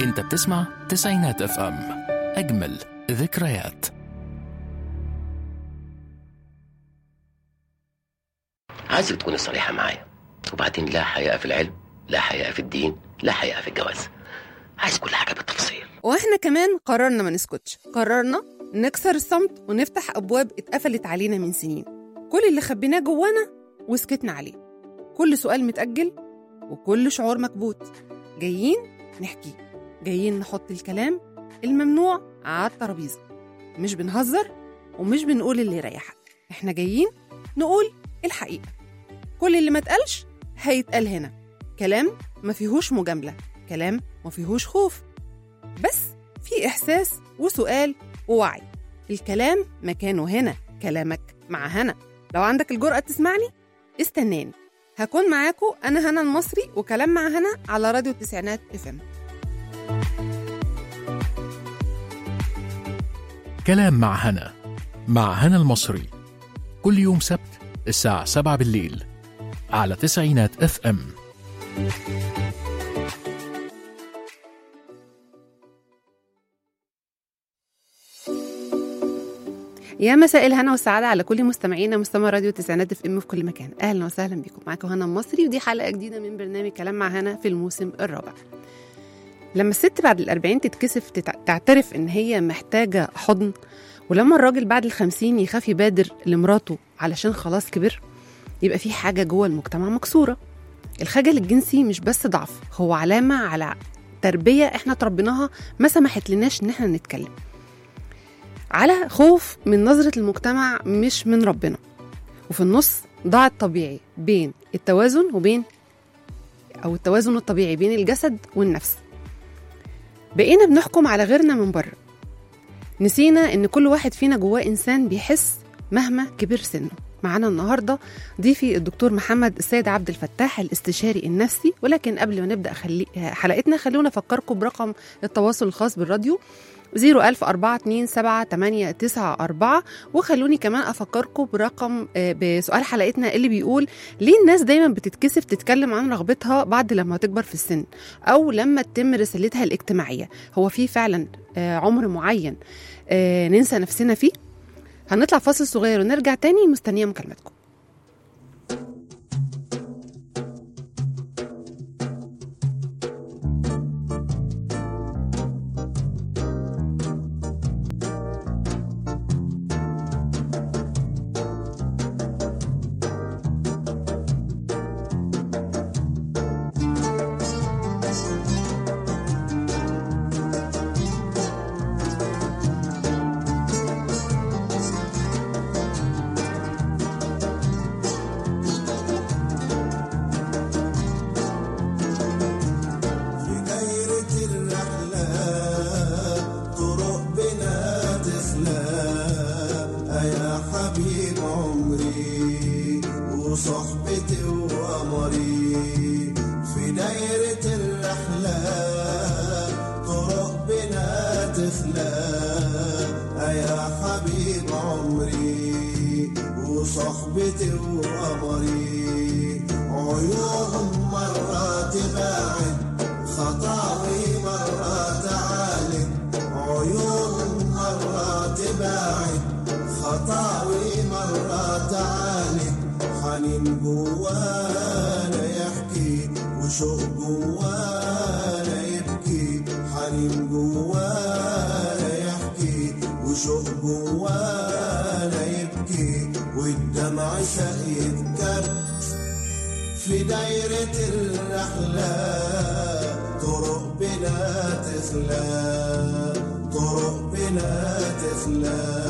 انت بتسمع تسعينات اف ام اجمل ذكريات عايزك تكوني صريحة معايا وبعدين لا حياء في العلم لا حياء في الدين لا حياء في الجواز عايز كل حاجة بالتفصيل واحنا كمان قررنا ما نسكتش قررنا نكسر الصمت ونفتح ابواب اتقفلت علينا من سنين كل اللي خبيناه جوانا وسكتنا عليه كل سؤال متأجل وكل شعور مكبوت جايين نحكي جايين نحط الكلام الممنوع على الترابيزة مش بنهزر ومش بنقول اللي يريحك احنا جايين نقول الحقيقة كل اللي ما اتقالش هيتقال هنا كلام ما فيهوش مجاملة كلام ما فيهوش خوف بس في إحساس وسؤال ووعي الكلام مكانه هنا كلامك مع هنا لو عندك الجرأة تسمعني استناني هكون معاكم أنا هنا المصري وكلام مع هنا على راديو التسعينات اف ام كلام مع هنا مع هنا المصري كل يوم سبت الساعة 7 بالليل على تسعينات اف ام يا مساء الهنا والسعادة على كل مستمعينا مستمع راديو التسعينات اف ام في كل مكان أهلا وسهلا بكم معاكم هنا المصري ودي حلقة جديدة من برنامج كلام مع هنا في الموسم الرابع لما الست بعد الأربعين تتكسف تتع- تعترف إن هي محتاجة حضن ولما الراجل بعد الخمسين يخاف يبادر لمراته علشان خلاص كبر يبقى في حاجة جوه المجتمع مكسورة الخجل الجنسي مش بس ضعف هو علامة على تربية احنا تربيناها ما سمحت لناش ان احنا نتكلم على خوف من نظرة المجتمع مش من ربنا وفي النص ضاع الطبيعي بين التوازن وبين أو التوازن الطبيعي بين الجسد والنفس بقينا بنحكم على غيرنا من بره نسينا إن كل واحد فينا جواه إنسان بيحس مهما كبر سنه معانا النهاردة ضيفي الدكتور محمد السيد عبد الفتاح الاستشاري النفسي ولكن قبل ما نبدأ خلي... حلقتنا خلونا أفكركم برقم التواصل الخاص بالراديو 010427894 وخلوني كمان افكركم برقم آه، بسؤال حلقتنا اللي بيقول ليه الناس دايما بتتكسف تتكلم عن رغبتها بعد لما تكبر في السن او لما تتم رسالتها الاجتماعيه هو في فعلا آه، عمر معين آه، ننسى نفسنا فيه هنطلع فاصل صغير ونرجع تاني مستنيه مكالمتكم في دايرة الرحلة طرق بنا تخلى يا حبيب عمري وصحبتي وقمري في دايرة الرحلة طرق بنا تخلى يا حبيب عمري وصحبتي وقمري عيون مرة تباعد خطاوي مرة تعالج عيون مرة تباعد خطاوي مرة تعالج حنين جوانا يحكي وشوق جوانا يبكي حنين جوانا يحكي وشوق جوانا يبكي والدمع شقيت كب في دايرة الرحلة طرق بلا تخلى طرق بلا تخلى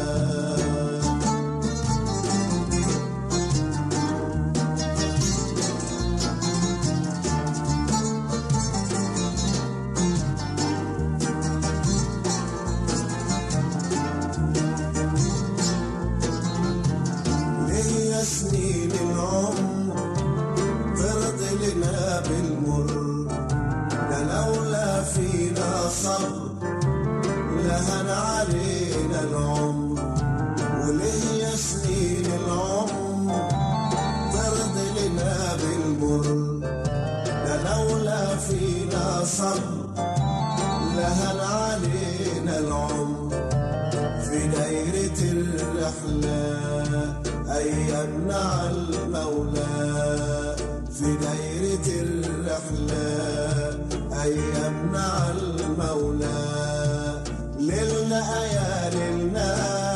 ليا سنين العمر ترضي لنا بالمر ده لولا فينا صبر لهن علينا العمر وليا سنين العمر ترضي لنا بالمر ده لولا فينا صبر لهن علينا العمر في دايرة الرحلة أيامنا على المولى في دايرة الرحلة أيامنا على المولى ليلنا يا ليلنا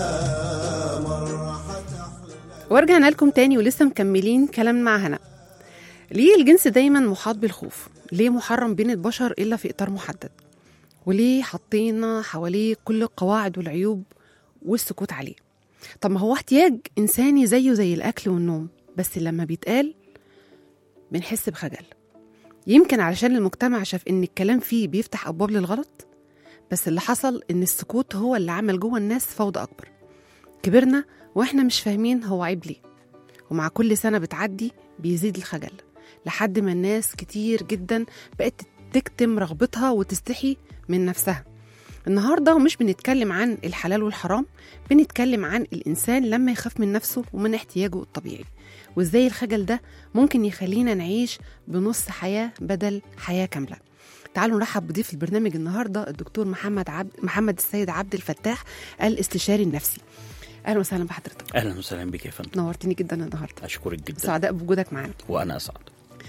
مرة حتحلى ورجعنا لكم تاني ولسه مكملين كلام مع هنا ليه الجنس دايما محاط بالخوف ليه محرم بين البشر إلا في إطار محدد وليه حطينا حواليه كل القواعد والعيوب والسكوت عليه طب ما هو احتياج إنساني زيه زي الأكل والنوم بس لما بيتقال بنحس بخجل يمكن علشان المجتمع شاف إن الكلام فيه بيفتح أبواب للغلط بس اللي حصل إن السكوت هو اللي عمل جوه الناس فوضى أكبر كبرنا واحنا مش فاهمين هو عيب ليه ومع كل سنة بتعدي بيزيد الخجل لحد ما الناس كتير جدا بقت تكتم رغبتها وتستحي من نفسها النهارده مش بنتكلم عن الحلال والحرام بنتكلم عن الإنسان لما يخاف من نفسه ومن احتياجه الطبيعي وإزاي الخجل ده ممكن يخلينا نعيش بنص حياة بدل حياة كاملة تعالوا نرحب بضيف البرنامج النهارده الدكتور محمد عبد محمد السيد عبد الفتاح الاستشاري النفسي اهلا وسهلا بحضرتك اهلا وسهلا بك يا فندم نورتني جدا النهارده اشكرك جدا سعداء بوجودك معانا وانا اسعد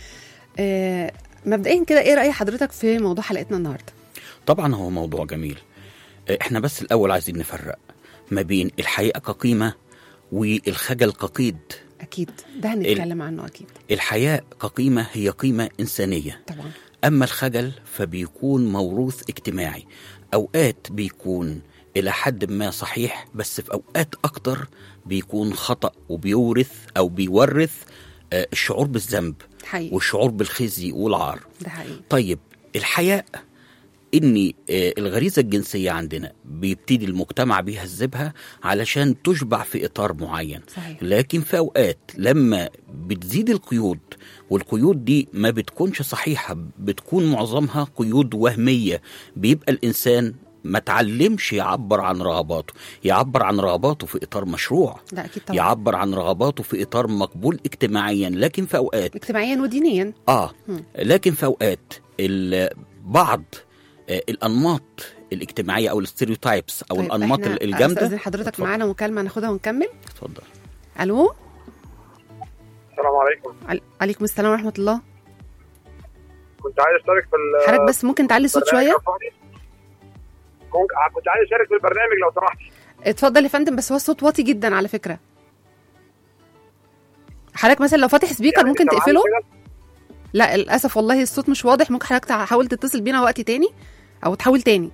آه مبدئيا كده ايه راي حضرتك في موضوع حلقتنا النهارده طبعا هو موضوع جميل آه، احنا بس الاول عايزين نفرق ما بين الحقيقه كقيمه والخجل كقيد اكيد ده هنتكلم عنه اكيد الحياء كقيمه هي قيمه انسانيه طبعا اما الخجل فبيكون موروث اجتماعي اوقات بيكون الى حد ما صحيح بس في اوقات اكتر بيكون خطا وبيورث او بيورث آه، الشعور بالذنب حقيقي والشعور بالخزي والعار ده حقيقي طيب الحياء ان آه، الغريزه الجنسيه عندنا بيبتدي المجتمع بيهذبها علشان تشبع في اطار معين صحيح لكن في اوقات لما بتزيد القيود والقيود دي ما بتكونش صحيحه بتكون معظمها قيود وهميه بيبقى الانسان ما تعلمش يعبر عن رغباته يعبر عن رغباته في اطار مشروع ده اكيد طبعا يعبر عن رغباته في اطار مقبول اجتماعيا لكن في اوقات اجتماعيا ودينيا اه مم. لكن في اوقات ال- بعض آه، الانماط الاجتماعيه او الستيريوتايبس او طيب الانماط إحنا الجامده استاذن حضرتك اتفضل. معانا مكالمه ناخدها ونكمل اتفضل الو السلام عليكم عل- عليكم السلام ورحمه الله كنت عايز اشترك في ال- حضرتك بس ممكن تعلي الصوت البرنامج شويه لو سمحتي. ممكن ع- كنت عايز اشارك في البرنامج لو سمحتي اتفضل يا فندم بس هو الصوت واطي جدا على فكره حضرتك مثلا لو فاتح سبيكر يعني ممكن سامعاني تقفله كده؟ لا للاسف والله الصوت مش واضح ممكن حضرتك تحاول تتصل بينا وقت تاني او تحاول تاني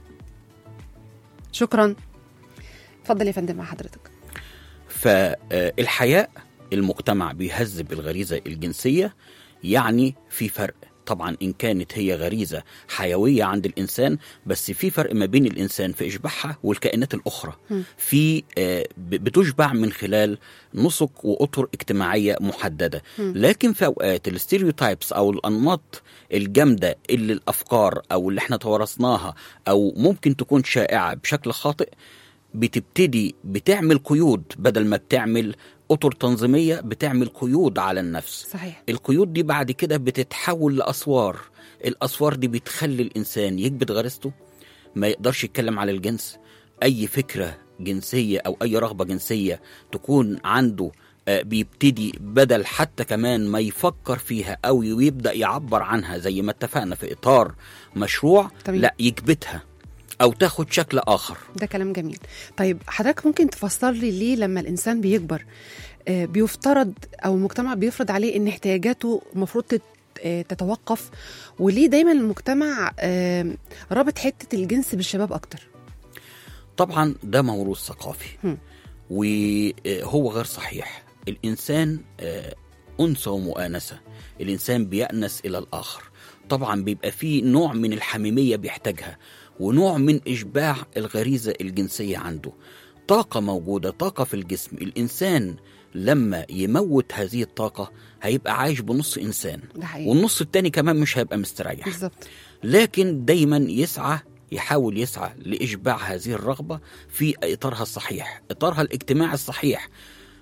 شكرا اتفضل يا فندم مع حضرتك فالحياء المجتمع بيهذب الغريزه الجنسيه يعني في فرق طبعا ان كانت هي غريزه حيويه عند الانسان بس في فرق ما بين الانسان في اشباعها والكائنات الاخرى مم. في آه، ب- بتشبع من خلال نسق واطر اجتماعيه محدده مم. لكن في اوقات الستيريوتايبس او الانماط الجامده اللي الافكار او اللي احنا توارثناها او ممكن تكون شائعه بشكل خاطئ بتبتدي بتعمل قيود بدل ما بتعمل اطر تنظيميه بتعمل قيود على النفس صحيح القيود دي بعد كده بتتحول لاسوار الاسوار دي بتخلي الانسان يكبت غريزته ما يقدرش يتكلم على الجنس اي فكره جنسيه او اي رغبه جنسيه تكون عنده آه، بيبتدي بدل حتى كمان ما يفكر فيها او يبدا يعبر عنها زي ما اتفقنا في اطار مشروع تمام. لا يكبتها او تاخد شكل اخر ده كلام جميل طيب حضرتك ممكن تفسر لي ليه لما الانسان بيكبر آه، بيفترض او المجتمع بيفرض عليه ان احتياجاته المفروض تت- آه، تتوقف وليه دايما المجتمع آه، رابط حته الجنس بالشباب اكتر طبعا ده موروث ثقافي هم. وهو غير صحيح الإنسان آه، أنثى ومؤانسة الإنسان بيأنس إلى الآخر طبعا بيبقى فيه نوع من الحميمية بيحتاجها ونوع من إشباع الغريزة الجنسية عنده طاقة موجودة طاقة في الجسم الإنسان لما يموت هذه الطاقة هيبقى عايش بنص إنسان ده حقيقي والنص التاني كمان مش هيبقى مستريح بالظبط لكن دايما يسعى يحاول يسعى لإشباع هذه الرغبة في إطارها الصحيح إطارها الاجتماعي الصحيح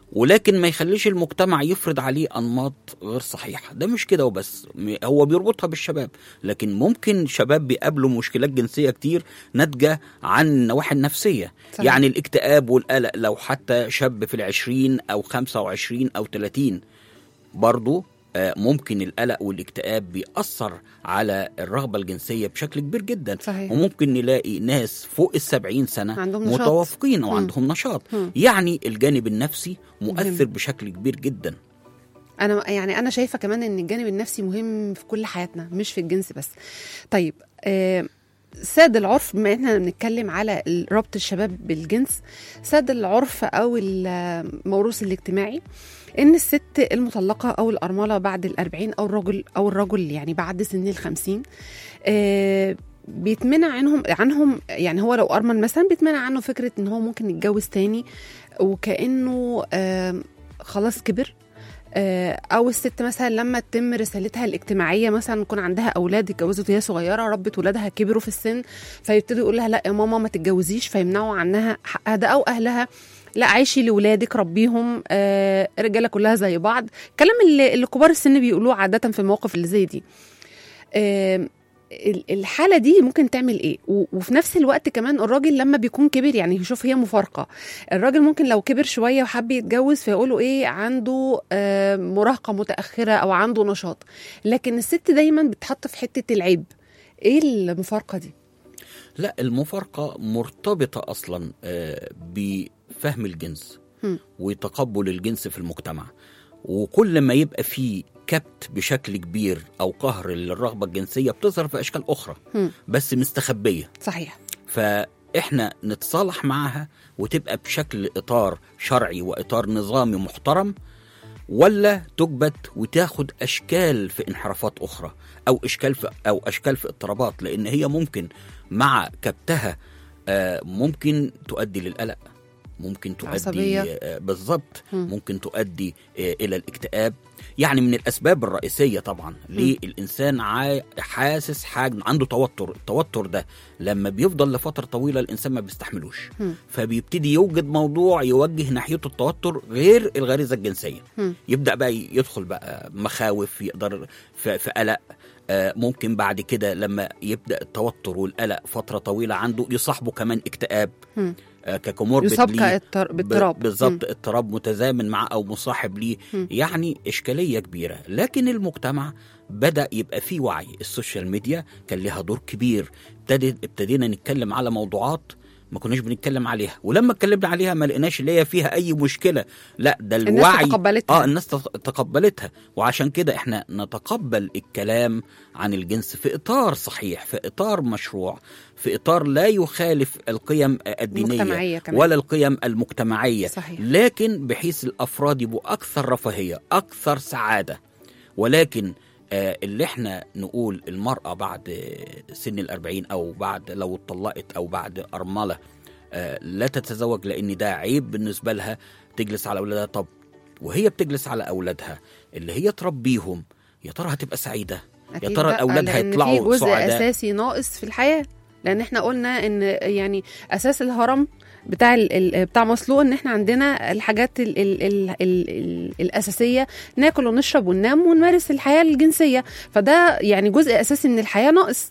ولكن ما يخليش المجتمع يفرض عليه انماط غير صحيحه ده مش كده وبس م- هو بيربطها بالشباب لكن ممكن شباب بيقابلوا مشكلات جنسيه كتير ناتجه عن النواحي النفسيه صحيح. يعني الاكتئاب والقلق لو حتى شاب في العشرين او خمسة وعشرين او تلاتين برضو آه، ممكن القلق والاكتئاب بيأثر على الرغبة الجنسية بشكل كبير جدا صحيح. وممكن نلاقي ناس فوق السبعين سنة عندهم نشاط. متوافقين مم. وعندهم نشاط مم. يعني الجانب النفسي مؤثر مهم. بشكل كبير جدا انا يعني انا شايفه كمان ان الجانب النفسي مهم في كل حياتنا مش في الجنس بس طيب آه ساد العرف بما احنا بنتكلم على ال- ربط الشباب بالجنس ساد العرف او الموروث الاجتماعي ان الست المطلقه او الارمله بعد الأربعين او الرجل او الرجل يعني بعد سن الخمسين آه بيتمنع عنهم عنهم يعني هو لو ارمل مثلا بيتمنع عنه فكره ان هو ممكن يتجوز تاني وكانه آه خلاص كبر آه، او الست مثلا لما تتم رسالتها الاجتماعيه مثلا يكون عندها اولاد اتجوزت وهي صغيره ربت ولادها كبروا في السن فيبتدوا يقول لها لا يا ماما ما تتجوزيش فيمنعوا عنها حقها ده او اهلها لا عيشي لاولادك ربيهم آه الرجاله كلها زي بعض كلام اللي, اللي كبار السن بيقولوه عاده في المواقف اللي زي دي آه ال- الحالة دي ممكن تعمل ايه و- وفي نفس الوقت كمان الراجل لما بيكون كبر يعني شوف هي مفارقة الراجل ممكن لو كبر شوية وحب يتجوز فيقولوا ايه عنده آه، مراهقة متأخرة او عنده نشاط لكن الست دايما بتحط في حتة العيب ايه المفارقة دي لا المفارقة مرتبطة أصلا آه، بفهم الجنس هم. وتقبل الجنس في المجتمع وكل ما يبقى فيه كبت بشكل كبير أو قهر للرغبة الجنسية بتظهر في أشكال أخرى هم. بس مستخبية صحيح فإحنا نتصالح معها وتبقى بشكل إطار شرعي وإطار نظامي محترم ولا تكبت وتاخد اشكال في انحرافات اخرى او اشكال في او اشكال في اضطرابات لان هي ممكن مع كبتها آه، ممكن تؤدي للقلق ممكن تؤدي عصبية. آه، بالظبط مم. ممكن تؤدي آه، الى الاكتئاب يعني من الاسباب الرئيسيه طبعا ليه الانسان عا- حاسس حاجه عنده توتر التوتر ده لما بيفضل لفتره طويله الانسان ما بيستحملوش مم. فبيبتدي يوجد موضوع يوجه ناحيته التوتر غير الغريزه الجنسيه مم. يبدا بقى يدخل بقى مخاوف يقدر في, في قلق آه، ممكن بعد كده لما يبدا التوتر والقلق فتره طويله عنده يصاحبه كمان اكتئاب مم. آه، ككوموربيد يصاب ليه. كاضطر- باضطراب. ب- بالظبط اضطراب متزامن مع او مصاحب ليه مم. يعني اشكاليه كبيره لكن المجتمع بدا يبقى فيه وعي السوشيال ميديا كان لها دور كبير ابتدت ابتدينا نتكلم على موضوعات ما كناش بنتكلم عليها ولما اتكلمنا عليها ما لقيناش اللي هي فيها اي مشكله لا ده الناس الوعي تقبلتها. اه الناس تق- تقبلتها وعشان كده احنا نتقبل الكلام عن الجنس في اطار صحيح في اطار مشروع في اطار لا يخالف القيم المجتمعية الدينيه كمان. ولا القيم المجتمعيه صحيح. لكن بحيث الافراد يبقوا اكثر رفاهيه اكثر سعاده ولكن آه، اللي احنا نقول المرأة بعد آه، سن الأربعين أو بعد لو اتطلقت أو بعد أرملة آه، لا تتزوج لأن ده عيب بالنسبة لها تجلس على أولادها طب وهي بتجلس على أولادها اللي هي تربيهم يا ترى هتبقى سعيدة يا أكيد ترى لأ، الأولاد لأن في هيطلعوا جزء سعداء اساسي ناقص في الحياه لان احنا قلنا ان يعني اساس الهرم بتاع ال ال بتاع مسلوق ان احنا عندنا الحاجات ال ال ال ال ال الاساسيه ناكل ونشرب وننام ونمارس الحياه الجنسيه فده يعني جزء اساسي من الحياه ناقص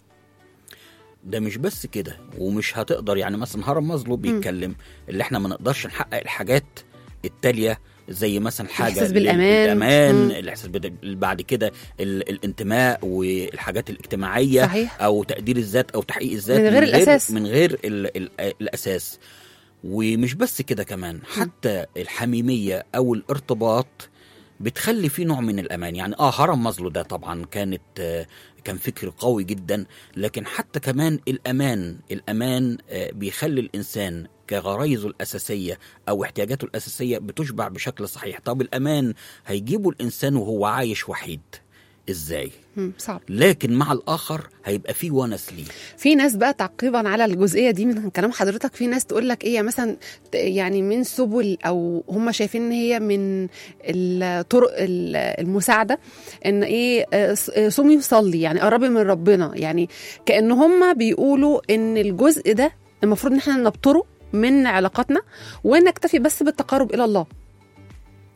ده مش بس كده ومش هتقدر يعني مثلا هرم مظلوم بيتكلم اللي احنا ما نقدرش نحقق الحاجات التاليه زي مثلا حاجه الإحساس لل- بالأمان. الامان مم. الاحساس بال- بعد كده ال- الانتماء والحاجات الاجتماعيه صحيح. او تقدير الذات او تحقيق الذات من غير الأساس. من غير ال ال الاساس ومش بس كده كمان حتى الحميميه او الارتباط بتخلي فيه نوع من الامان يعني اه هرم مازلو ده طبعا كانت آه كان فكر قوي جدا لكن حتى كمان الامان الامان آه بيخلي الانسان كغرايزه الاساسيه او احتياجاته الاساسيه بتشبع بشكل صحيح طب الامان هيجيبه الانسان وهو عايش وحيد ازاي مم، صعب لكن مع الاخر هيبقى فيه ونس ليه في ناس بقى تعقيبا على الجزئيه دي من كلام حضرتك في ناس تقول لك ايه مثلا ت- يعني من سبل او هم شايفين ان هي من الطرق ال- المساعده ان ايه آه، ص- آه، صومي وصلي يعني قربي من ربنا يعني كان هم بيقولوا ان الجزء ده المفروض ان احنا نبطره من علاقاتنا ونكتفي بس بالتقرب الى الله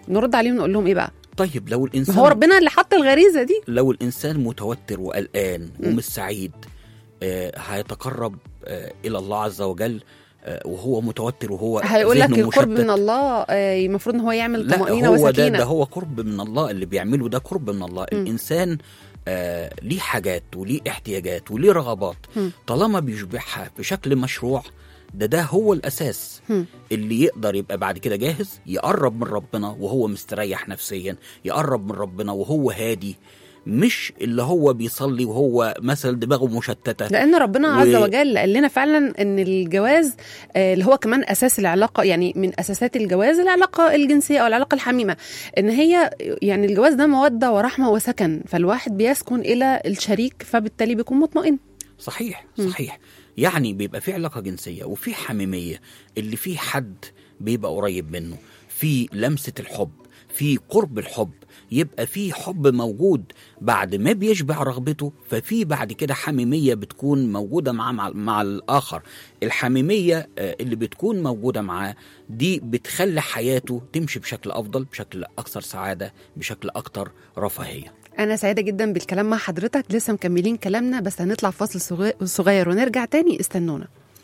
نرد عليهم نقول لهم ايه بقى طيب لو ما الانسان هو ربنا اللي حط الغريزه دي لو الانسان متوتر وقلقان مم. ومش سعيد آه، هيتقرب آه، الى الله عز وجل آه، وهو متوتر وهو هيقول لك ذهنه القرب مشتت. من الله آه، المفروض ان هو يعمل لا طمانينه هو ده وسكينه ده هو قرب من الله اللي بيعمله ده قرب من الله مم. الانسان آه ليه حاجات وليه احتياجات وليه رغبات مم. طالما بيشبعها بشكل مشروع ده ده هو الاساس مم. اللي يقدر يبقى بعد كده جاهز يقرب من ربنا وهو مستريح نفسيا يقرب من ربنا وهو هادي مش اللي هو بيصلي وهو مثلا دماغه مشتته لان ربنا و- عز وجل قال لنا فعلا ان الجواز آه، اللي هو كمان اساس العلاقه يعني من اساسات الجواز العلاقه الجنسيه او العلاقه الحميمه ان هي يعني الجواز ده موده ورحمه وسكن فالواحد بيسكن الى الشريك فبالتالي بيكون مطمئن صحيح مم. صحيح يعني بيبقى في علاقة جنسية وفي حميمية اللي في حد بيبقى قريب منه في لمسة الحب في قرب الحب يبقى في حب موجود بعد ما بيشبع رغبته ففي بعد كده حميمية بتكون موجودة مع مع, مع الآخر الحميمية آه، اللي بتكون موجودة معاه دي بتخلي حياته تمشي بشكل أفضل بشكل أكثر سعادة بشكل أكثر رفاهية انا سعيده جدا بالكلام مع حضرتك لسه مكملين كلامنا بس هنطلع فاصل صغير- صغير ونرجع تاني استنونا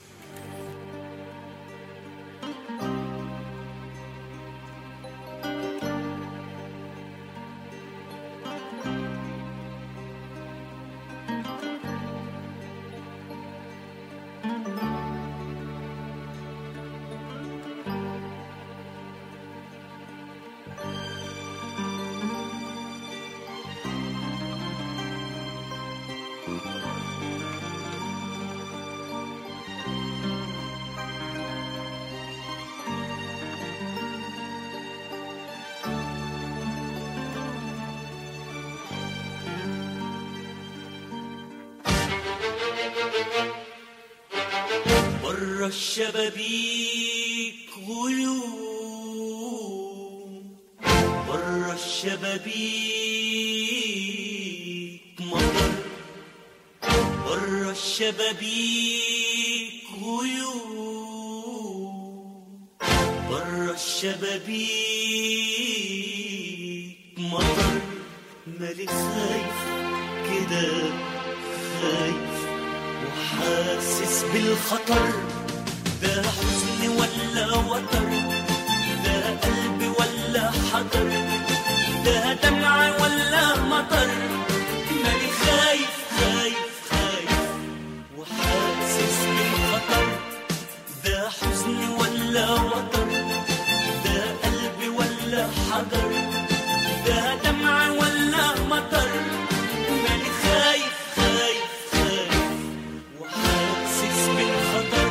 بره الشبابيك غيوم بره الشبابيك مطر بره الشبابيك غيوم بره الشبابيك مطر مالي خايف كده خايف وحاسس بالخطر ده حزن ولا وتر ده قلب ولا حجر ده دمع ولا مطر مالي خايف خايف خايف وحاسس بالخطر ده حزن ولا وتر ده قلب ولا حجر ده دمع ولا مطر مالي خايف خايف خايف وحاسس بالخطر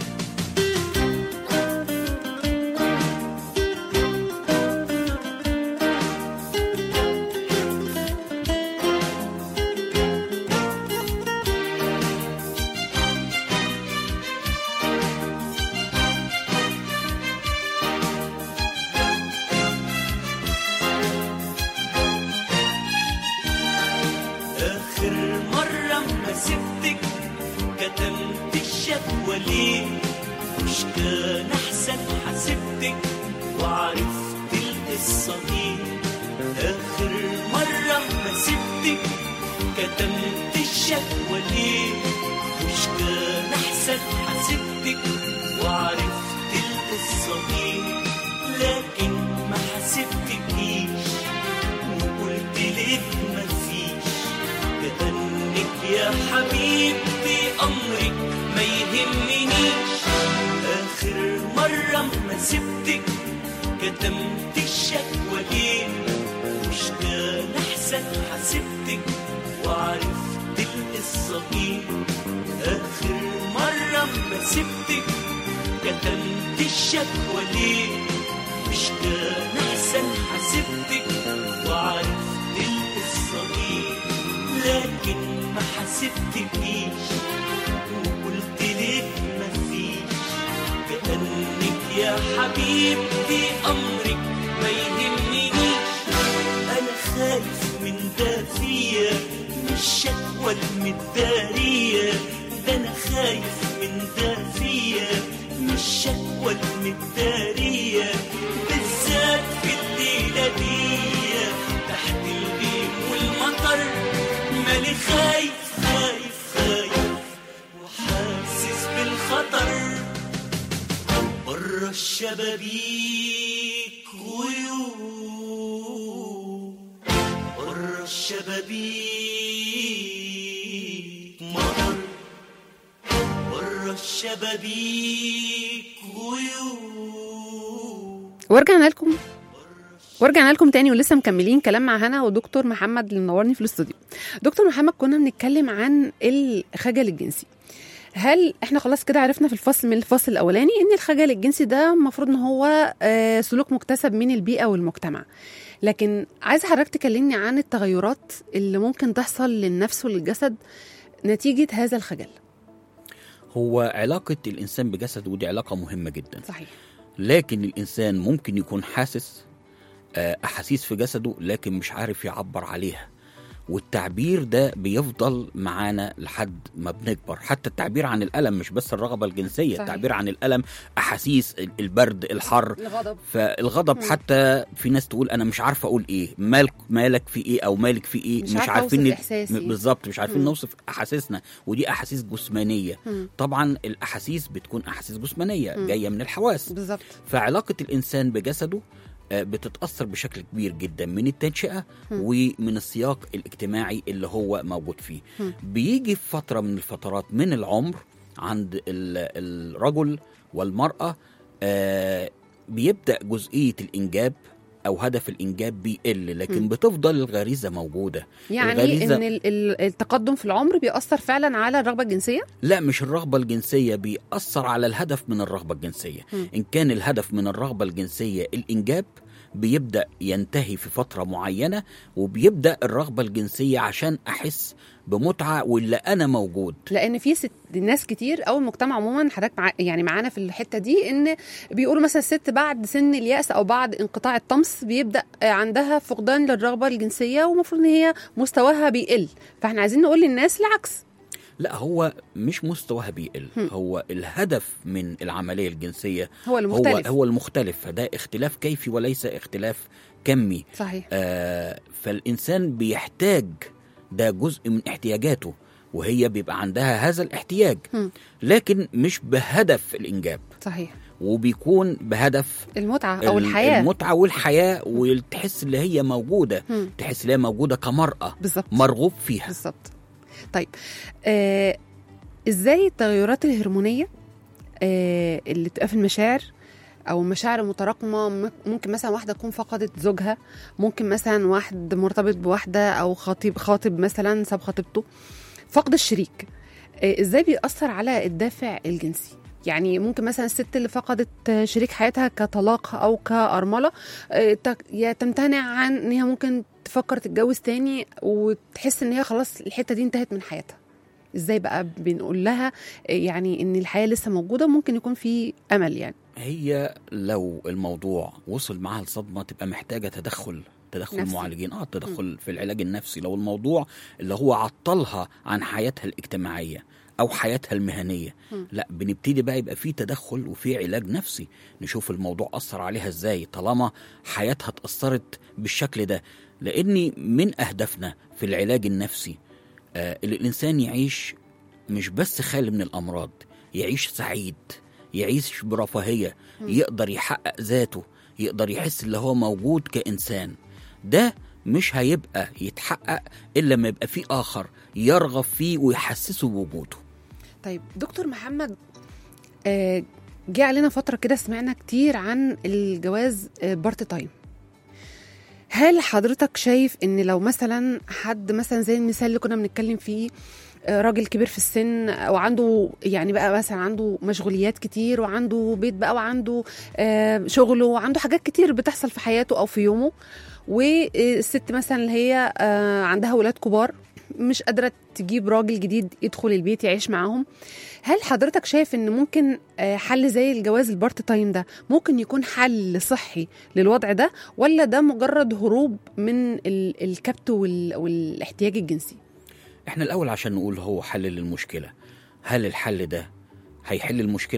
آخر مرة ما سبتك كتمت الشكوى ليه مش كان أحسن حسبتك وعرفت القصة دي آخر مرة ما سبتك كتمت الشكوى ليه مش كان أحسن حسبتك وعرفت القصة دي لكن ما حسبتكيش وقلت لك مفيش كأنك يا حبيبتي أمرك ما يهمنيش آخر مرة ما سبتك كتمت الشكوى ليه مش كان أحسن حسبتك وعرفت القصة دي آخر مرة ما سبتك كتمت الشكوى ليه مش كان أحسن حسبتك وعرفت القصة دي لكن ما حسبتكيش وقلت لك مفيش كأنك يا حبيبتي أمرك ما يهمنيش أنا خايف من ده فيا مش شكوى المدارية ده أنا خايف من ده فيا مش شكوى المدارية بالذات في الليل مالي خايف خايف خايف وحاسس بالخطر بره الشبابيك غيوم بره الشبابيك مطر بره الشبابيك غيوم ورجعنا لكم ورجعنا لكم تاني ولسه مكملين كلام مع هنا ودكتور محمد اللي منورني في الاستوديو دكتور محمد كنا بنتكلم عن الخجل الجنسي هل احنا خلاص كده عرفنا في الفصل من الفصل الاولاني ان الخجل الجنسي ده المفروض ان هو آه، سلوك مكتسب من البيئه والمجتمع لكن عايزه حضرتك تكلمني عن التغيرات اللي ممكن تحصل للنفس وللجسد نتيجه هذا الخجل هو علاقة الإنسان بجسده ودي علاقة مهمة جدا صحيح لكن الإنسان ممكن يكون حاسس آه، أحاسيس في جسده لكن مش عارف يعبر عليها والتعبير ده بيفضل معانا لحد ما بنكبر حتى التعبير عن الألم مش بس الرغبة الجنسية صحيح. التعبير عن الألم أحاسيس ال- البرد الحر الغضب فالغضب مم. حتى في ناس تقول انا مش عارفه اقول ايه مالك مالك في ايه او مالك في ايه مش عارفة عارفين أوصف ن- إحساسي. م- بالظبط مش عارفين مم. نوصف احاسيسنا ودي احاسيس جسمانيه مم. طبعا الاحاسيس بتكون احاسيس جسمانيه مم. جايه من الحواس بالظبط فعلاقه الانسان بجسده آه، بتتاثر بشكل كبير جدا من التنشئه مم. ومن السياق الاجتماعي اللي هو موجود فيه مم. بيجي في فتره من الفترات من العمر عند ال- الرجل والمراه آه، بيبدا جزئيه الانجاب او هدف الانجاب بيقل لكن مم. بتفضل الغريزه موجوده يعني الغريزة- ان ال- ال- التقدم في العمر بيأثر فعلا على الرغبه الجنسيه لا مش الرغبة الجنسية بيأثر على الهدف من الرغبة الجنسية مم. إن كان الهدف من الرغبة الجنسية الإنجاب بيبدأ ينتهي في فترة معينة وبيبدأ الرغبة الجنسية عشان أحس بمتعة ولا أنا موجود لان في ست ناس كتير او المجتمع عموما حضرتك مع يعني معانا في الحته دي ان بيقولوا مثلا الست بعد سن الياس او بعد انقطاع الطمس بيبدا عندها فقدان للرغبه الجنسيه ومفروض ان هي مستواها بيقل فاحنا عايزين نقول للناس العكس لا هو مش مستواها بيقل هم. هو الهدف من العملية الجنسية هو هو المختلف هو المختلف فده اختلاف كيفي وليس اختلاف كمي صحيح آه فالإنسان بيحتاج ده جزء من احتياجاته وهي بيبقى عندها هذا الاحتياج هم. لكن مش بهدف الإنجاب صحيح وبيكون بهدف المتعه او ال- الحياه المتعة والحياة وتحس اللي هي موجودة هم. تحس اللي هي موجودة كمرأة بالظبط مرغوب فيها بالظبط طيب آه ازاي التغيرات الهرمونيه آه اللي بتبقى في المشاعر او مشاعر متراكمه م- ممكن مثلا واحده تكون فقدت زوجها ممكن مثلا واحد مرتبط بواحده او خطيب خاطب مثلا ساب خطيبته فقد الشريك آه ازاي بيأثر على الدافع الجنسي يعني ممكن مثلا الست اللي فقدت آه، شريك حياتها كطلاق او كأرملة آه، تك- يا تمتنع عن ان هي ممكن تفكر تتجوز تاني وتحس ان هي خلاص الحته دي انتهت من حياتها ازاي بقى بنقول لها آه، يعني ان الحياه لسه موجوده ممكن يكون في امل يعني هي لو الموضوع وصل معاها لصدمة تبقى محتاجة تدخل تدخل نفسي. معالجين اه تدخل في العلاج النفسي لو الموضوع اللي هو عطلها عن حياتها الاجتماعية او حياتها المهنيه مم. لا بنبتدي بقى يبقى في تدخل وفي علاج نفسي نشوف الموضوع اثر عليها ازاي طالما حياتها اتاثرت بالشكل ده لان من اهدافنا في العلاج النفسي آه اللي الانسان يعيش مش بس خالي من الامراض يعيش سعيد يعيش برفاهيه يقدر يحقق ذاته يقدر يحس اللي هو موجود كانسان ده مش هيبقى يتحقق الا لما يبقى في اخر يرغب فيه ويحسسه بوجوده طيب دكتور محمد آه، جه علينا فتره كده سمعنا كتير عن الجواز آه، بارت تايم هل حضرتك شايف ان لو مثلا حد مثلا زي المثال اللي كنا بنتكلم فيه آه، راجل كبير في السن وعنده يعني بقى مثلا عنده مشغوليات كتير وعنده بيت بقى وعنده آه، شغله وعنده حاجات كتير بتحصل في حياته او في يومه والست مثلا اللي هي آه، عندها ولاد كبار مش قادره تجيب راجل جديد يدخل البيت يعيش معاهم هل حضرتك شايف ان ممكن آه، حل زي الجواز البارت تايم ده ممكن يكون حل صحي للوضع ده ولا ده مجرد هروب من ال- الكبت وال- والاحتياج الجنسي احنا الاول عشان نقول هو حل للمشكله هل الحل ده هيحل المشكله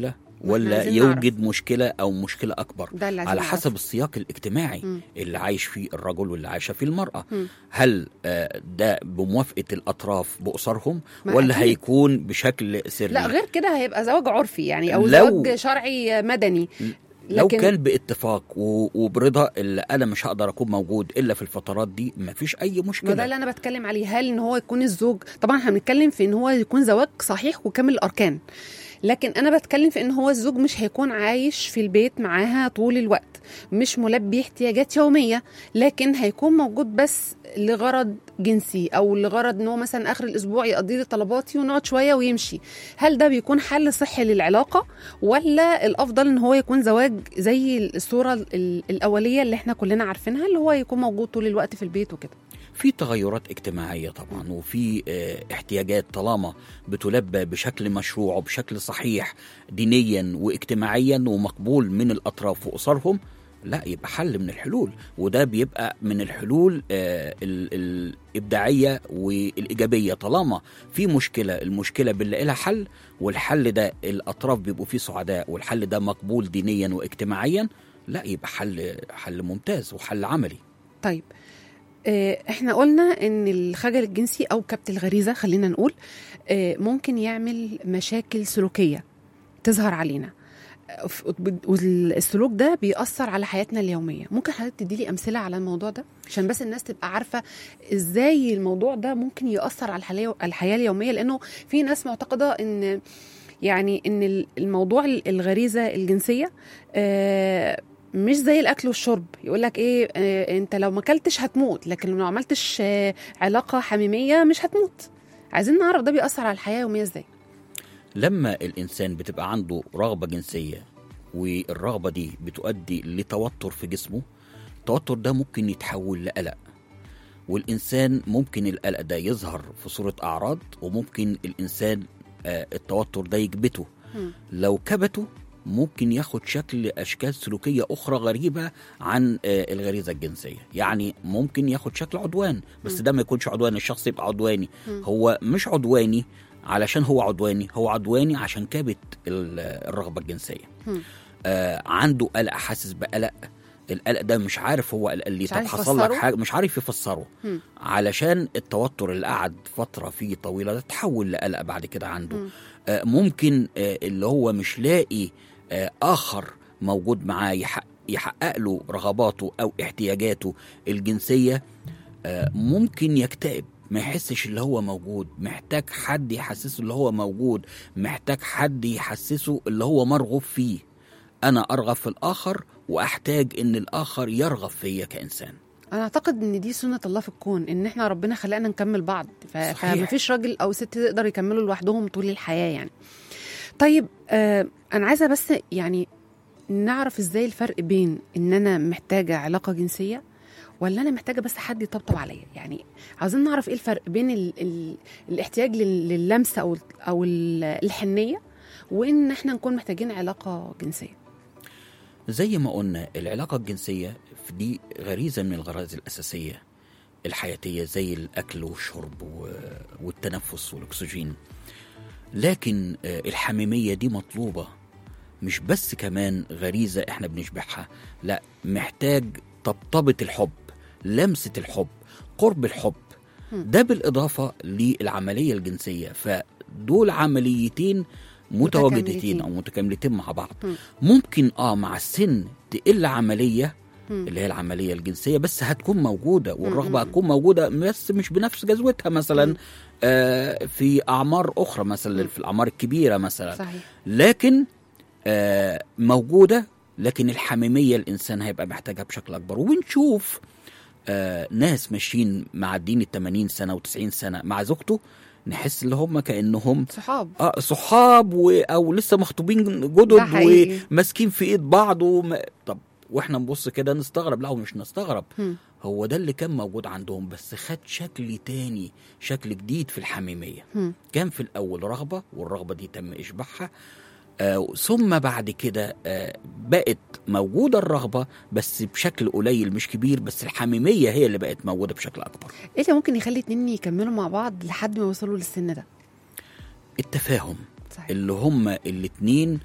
إحنا ولا عايزين نعرف. يوجد مشكله او مشكله اكبر ده اللي عايزين على نعرفه. حسب السياق الاجتماعي مم. اللي عايش فيه الرجل واللي عايشه فيه المراه مم. هل آه، ده بموافقه الاطراف باسرهم ما ولا أكيد. هيكون بشكل سري لا غير كده هيبقى زواج عرفي يعني او لو- زواج شرعي مدني لو لكن- كان باتفاق و- وبرضا اللي انا مش هقدر اكون موجود الا في الفترات دي مفيش اي ما ده مشكله اللي انا بتكلم عليه هل ان هو يكون الزوج طبعا احنا بنتكلم في ان هو يكون زواج صحيح وكامل الاركان لكن انا بتكلم في ان هو الزوج مش هيكون عايش في البيت معاها طول الوقت مش ملبي احتياجات يوميه لكن هيكون موجود بس لغرض جنسي او لغرض ان هو مثلا اخر الاسبوع يقضي لي طلباتي ونقعد شويه ويمشي هل ده بيكون حل صحي للعلاقه ولا الافضل ان هو يكون زواج زي الصوره ال- الاوليه اللي احنا كلنا عارفينها اللي هو يكون موجود طول الوقت في البيت وكده في تغيرات اجتماعيه طبعا وفي آه، احتياجات طالما بتلبى بشكل مشروع وبشكل صحيح دينيا واجتماعيا ومقبول من الاطراف واسرهم لا يبقى حل من الحلول وده بيبقى من الحلول آه، ال- الابداعيه والايجابيه طالما في مشكله المشكله بنلاقي لها حل والحل ده الاطراف بيبقوا فيه سعداء والحل ده مقبول دينيا واجتماعيا لا يبقى حل حل ممتاز وحل عملي طيب آه، احنا قلنا ان الخجل الجنسي او كبت الغريزه خلينا نقول آه، ممكن يعمل مشاكل سلوكيه تظهر علينا آه، ف- والسلوك ده بيأثر على حياتنا اليوميه ممكن حضرتك تدي لي امثله على الموضوع ده عشان بس الناس تبقى عارفه ازاي الموضوع ده ممكن يأثر على الحياه الحياه اليوميه لانه في ناس معتقده ان يعني ان الموضوع الغريزه الجنسيه آه، مش زي الاكل والشرب يقول لك ايه آه انت لو ما اكلتش هتموت لكن لو ما عملتش آه علاقه حميميه مش هتموت عايزين نعرف ده بيأثر على الحياه اليوميه ازاي لما الانسان بتبقى عنده رغبه جنسيه والرغبه دي بتؤدي لتوتر في جسمه التوتر ده ممكن يتحول لقلق والانسان ممكن القلق ده يظهر في صوره اعراض وممكن الانسان آه، التوتر ده يكبته مم. لو كبته ممكن ياخد شكل اشكال سلوكيه اخرى غريبه عن آه، الغريزه الجنسيه يعني ممكن ياخد شكل عدوان بس ده ما يكونش عدوان الشخص يبقى عدواني مم. هو مش عدواني علشان هو عدواني هو عدواني عشان كابت ال- الرغبه الجنسيه مم. آه عنده قلق حاسس بقلق القلق ده مش عارف هو قلق ليه مش طب عارف حصل لك يفسره؟ حاجه مش عارف يفسره مم. علشان التوتر اللي قعد فتره فيه طويله ده تحول لقلق بعد كده عنده مم. آه ممكن آه اللي هو مش لاقي آه اخر موجود معاه يحقق, يحقق له رغباته او احتياجاته الجنسيه آه ممكن يكتئب ما يحسش اللي هو موجود محتاج حد يحسسه اللي هو موجود محتاج حد يحسسه اللي هو مرغوب فيه انا ارغب في الاخر واحتاج ان الاخر يرغب فيا كانسان انا اعتقد ان دي سنه الله في الكون ان احنا ربنا خلقنا نكمل بعض ف... صحيح. فمفيش راجل او ست يقدر يكملوا لوحدهم طول الحياه يعني طيب آه انا عايزه بس يعني نعرف ازاي الفرق بين ان انا محتاجه علاقه جنسيه ولا انا محتاجه بس حد يطبطب عليا يعني عاوزين نعرف ايه الفرق بين ال... ال... الاحتياج لل... للمس او او ال- الحنيه وان احنا نكون محتاجين علاقه جنسيه زي ما قلنا العلاقة الجنسية دي غريزة من الغرائز الأساسية الحياتية زي الأكل والشرب و- والتنفس والأكسجين لكن آه، الحميمية دي مطلوبة مش بس كمان غريزة احنا بنشبعها لا محتاج طبطبة الحب لمسة الحب قرب الحب ده بالإضافة للعملية الجنسية فدول عمليتين متواجدتين متكاملتين. أو متكاملتين مع بعض مم. ممكن اه مع السن تقل عملية مم. اللي هي العملية الجنسية بس هتكون موجودة والرغبة مم. هتكون موجودة بس مش بنفس جذوتها مثلا مم. آه في أعمار أخرى مثلا مم. في الأعمار الكبيرة مثلا صحيح لكن آه موجودة لكن الحميمية الإنسان هيبقى محتاجها بشكل أكبر ونشوف آه ناس ماشيين معدين ال 80 سنة و90 سنة مع زوجته نحس اللي هم كأنهم صحاب اه صحاب و... او لسه مخطوبين ده جدد حقيقي. وماسكين في ايد بعض وم... طب واحنا نبص كده نستغرب لا مش نستغرب مم. هو ده اللي كان موجود عندهم بس خد شكل تاني شكل جديد في الحميميه مم. كان في الاول رغبه والرغبه دي تم اشباعها آه ثم بعد كده آه بقت موجوده الرغبه بس بشكل قليل مش كبير بس الحميميه هي اللي بقت موجوده بشكل اكبر ايه اللي ممكن يخلي اتنين يكملوا مع بعض لحد ما يوصلوا للسن ده التفاهم صحيح اللي هما الاتنين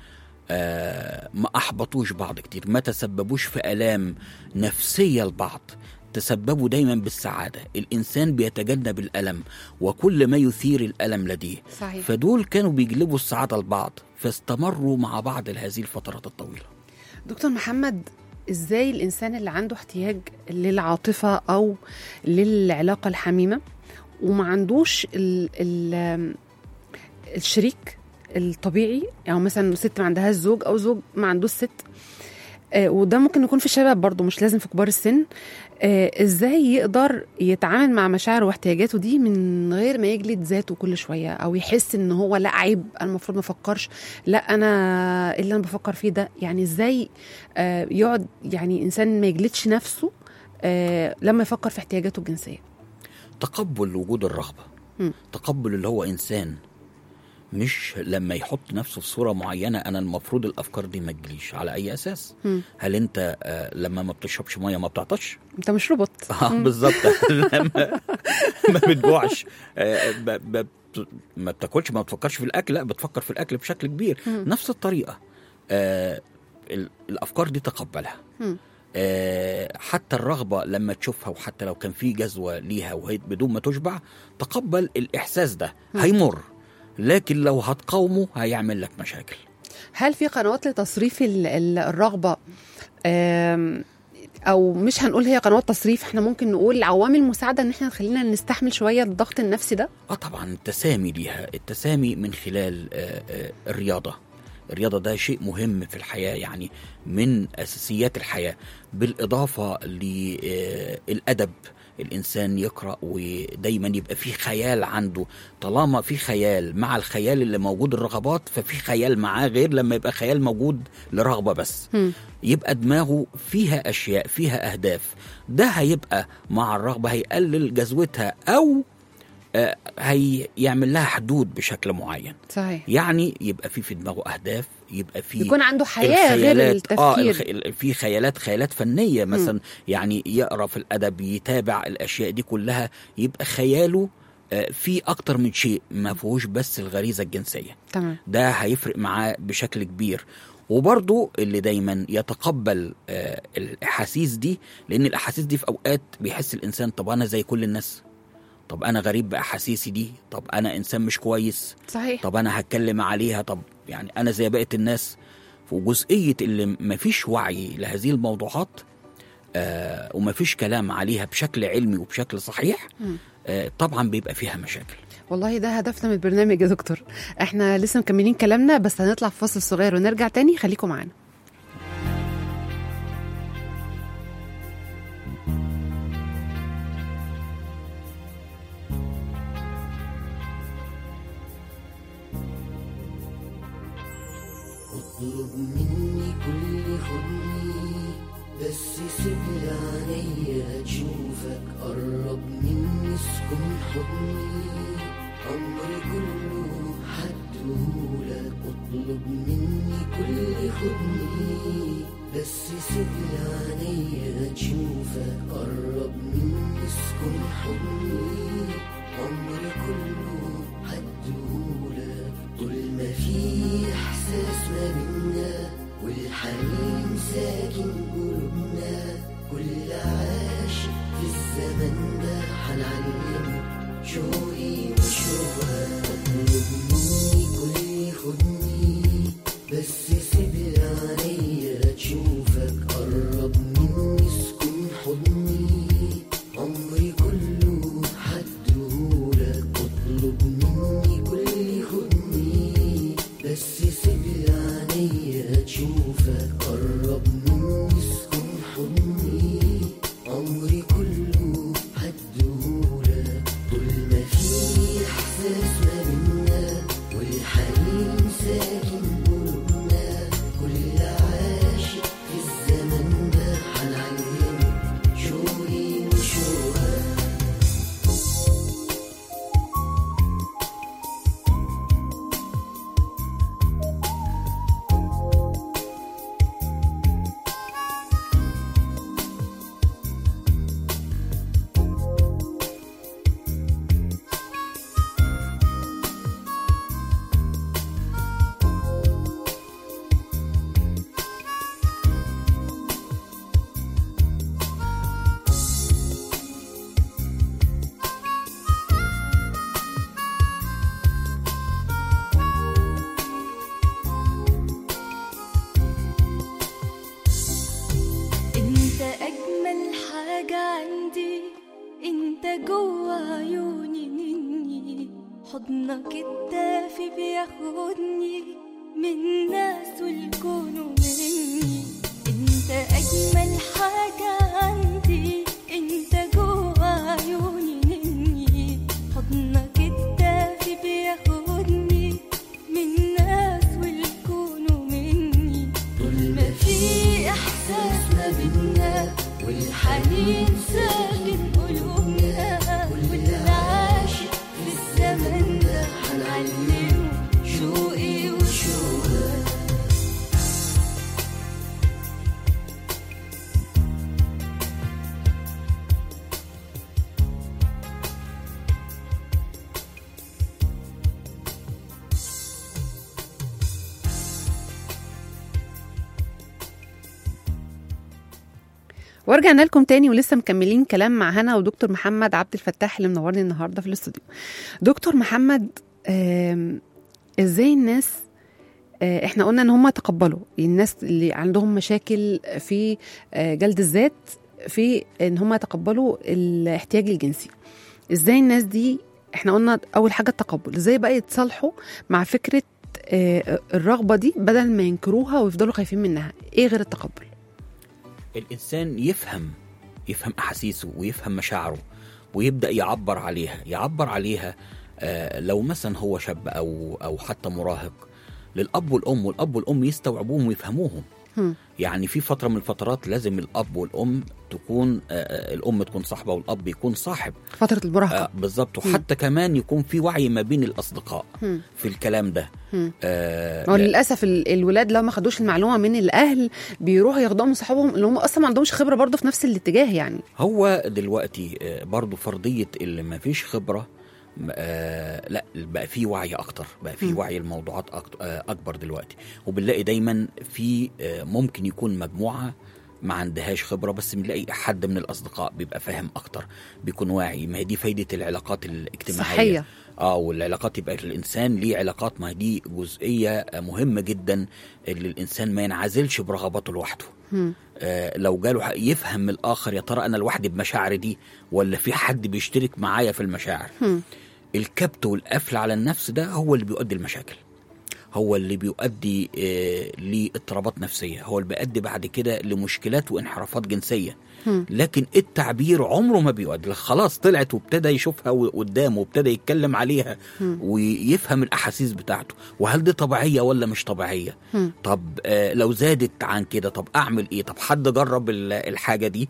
آه ما احبطوش بعض كتير ما تسببوش في الام نفسيه لبعض تسببوا دايما بالسعاده الانسان بيتجنب الالم وكل ما يثير الالم لديه صحيح فدول كانوا بيجلبوا السعاده لبعض فاستمروا مع بعض لهذه الفترات الطويله دكتور محمد ازاي الانسان اللي عنده احتياج للعاطفه او للعلاقه الحميمه وما عندوش ال ال الشريك الطبيعي يعني مثلا ست ما عندهاش زوج او زوج ما عندوش ست آه، وده ممكن يكون في الشباب برضه مش لازم في كبار السن آه، ازاي يقدر يتعامل مع مشاعره واحتياجاته دي من غير ما يجلد ذاته كل شويه او يحس ان هو لا عيب انا المفروض ما افكرش لا انا إيه اللي انا بفكر فيه ده يعني ازاي آه، يقعد يعني انسان ما يجلدش نفسه آه، لما يفكر في احتياجاته الجنسيه تقبل وجود الرغبه مم. تقبل اللي هو انسان مش لما يحط نفسه في صوره معينه انا المفروض الافكار دي ما تجيليش على اي اساس مم. هل انت آه، لما ما بتشربش ميه ما بتعطش انت مش روبوت اه بالظبط لما ما بتجوعش آه، ب- ب- ما بتاكلش ما بتفكرش في الاكل لا بتفكر في الاكل بشكل كبير مم. نفس الطريقه آه، ال- الافكار دي تقبلها مم. آه، حتى الرغبه لما تشوفها وحتى لو كان في جذوه ليها وهي بدون ما تشبع تقبل الاحساس ده هيمر لكن لو هتقاومه هيعمل لك مشاكل هل في قنوات لتصريف ال- ال- الرغبه آم، او مش هنقول هي قنوات تصريف احنا ممكن نقول عوامل مساعده ان احنا تخلينا نستحمل شويه الضغط النفسي ده اه طبعا التسامي ليها التسامي من خلال آه، آه، الرياضه الرياضه ده شيء مهم في الحياه يعني من اساسيات الحياه بالاضافه للادب الانسان يقرا ودايما يبقى في خيال عنده طالما في خيال مع الخيال اللي موجود الرغبات ففي خيال معاه غير لما يبقى خيال موجود لرغبه بس مم. يبقى دماغه فيها اشياء فيها اهداف ده هيبقى مع الرغبه هيقلل جذوتها او آه، هيعمل لها حدود بشكل معين صحيح يعني يبقى في في دماغه اهداف يبقى في يكون عنده حياه غير الخيالات اه التفكير الخ... ال- في خيالات خيالات فنيه مثلا يعني يقرا في الادب يتابع الاشياء دي كلها يبقى خياله آه، في اكتر من شيء ما فيهوش بس الغريزه الجنسيه تمام ده هيفرق معاه بشكل كبير وبرضه اللي دايما يتقبل آه، الاحاسيس دي لان الاحاسيس دي في اوقات بيحس الانسان طب انا زي كل الناس طب انا غريب باحاسيسي دي طب انا انسان مش كويس صحيح طب انا هتكلم عليها طب يعني انا زي بقيه الناس وجزئيه اللي مفيش وعي لهذه الموضوعات آه ومفيش كلام عليها بشكل علمي وبشكل صحيح مم. آه طبعا بيبقى فيها مشاكل والله ده هدفنا من البرنامج يا دكتور احنا لسه مكملين كلامنا بس هنطلع في فاصل صغير ونرجع تاني خليكم معانا اطلب مني كل خدني بس سيب لي عينيا تشوفك قرب مني اسكن حضني عمري كله حدهولك اطلب مني كل خدني بس سيب لي عينيا تشوفك قرب مني اسكن حضني عمري كله حدهولك طول ما في احساس ما بينا والحنين ساكن قلوبنا كل عاشق في الزمن ده حنعلمه شوقي وشوقها اطلب مني كل خدني بس سيب لي عينيا تشوفك قرب مني اسكن حضني عمري كله حدهولك حضنك الدافي بياخدني من ناس والكون ومني انت اجمل حاجة عندي انت جوا عيوني مني حضنك الدافي بياخدني من ناس والكون ومني طول ما في احساس ما بينا والحنين ساكن قلوبنا والعاشق في الزمن ده هنعلمه شوقي وشوقك ورجعنا لكم تاني ولسه مكملين كلام مع هنا ودكتور محمد عبد الفتاح اللي منورني النهارده في الاستوديو دكتور محمد آم، ازاي الناس آه، احنا قلنا ان هم تقبلوا الناس اللي عندهم مشاكل في آه، جلد الذات في ان هم يتقبلوا الاحتياج الجنسي ازاي الناس دي احنا قلنا اول حاجه التقبل ازاي بقى يتصالحوا مع فكره آه، الرغبه دي بدل ما ينكروها ويفضلوا خايفين منها ايه غير التقبل الانسان يفهم يفهم احاسيسه ويفهم مشاعره ويبدا يعبر عليها يعبر عليها آه، لو مثلا هو شاب او او حتى مراهق للاب والام والاب والام يستوعبوهم ويفهموهم هم. يعني في فتره من الفترات لازم الاب والام تكون آه، آه، الام تكون صاحبه والاب يكون صاحب فتره المراهقه آه، بالظبط وحتى كمان يكون في وعي ما بين الاصدقاء هم. في الكلام ده هم. آه هو لا- للاسف ال- الولاد لو ما خدوش المعلومه من الاهل بيروحوا ياخدوها من صحابهم اللي هم اصلا ما عندهمش خبره برضه في نفس الاتجاه يعني هو دلوقتي آه، برضو فرضية اللي ما فيش خبرة م- آه لا بقى في وعي اكتر بقى في مم. وعي الموضوعات أكتر آه اكبر دلوقتي وبنلاقي دايما في آه ممكن يكون مجموعه ما عندهاش خبره بس بنلاقي حد من الاصدقاء بيبقى فاهم اكتر بيكون واعي ما هي دي فايده العلاقات الاجتماعيه صحيه اه والعلاقات يبقى الانسان ليه علاقات ما دي جزئيه مهمه جدا اللي الانسان ما ينعزلش برغباته لوحده هم. آه لو جاله حق يفهم من الاخر يا ترى انا لوحدي بمشاعري دي ولا في حد بيشترك معايا في المشاعر هم. الكبت والقفل على النفس ده هو اللي بيؤدي المشاكل هو اللي بيؤدي آه لاضطرابات نفسيه هو اللي بيؤدي بعد كده لمشكلات وانحرافات جنسيه هم. لكن التعبير عمره ما بيؤدي خلاص طلعت وابتدى يشوفها و- قدامه وابتدى يتكلم عليها هم. ويفهم الاحاسيس بتاعته وهل دي طبيعيه ولا مش طبيعيه هم. طب آه لو زادت عن كده طب اعمل ايه طب حد جرب ال- الحاجه دي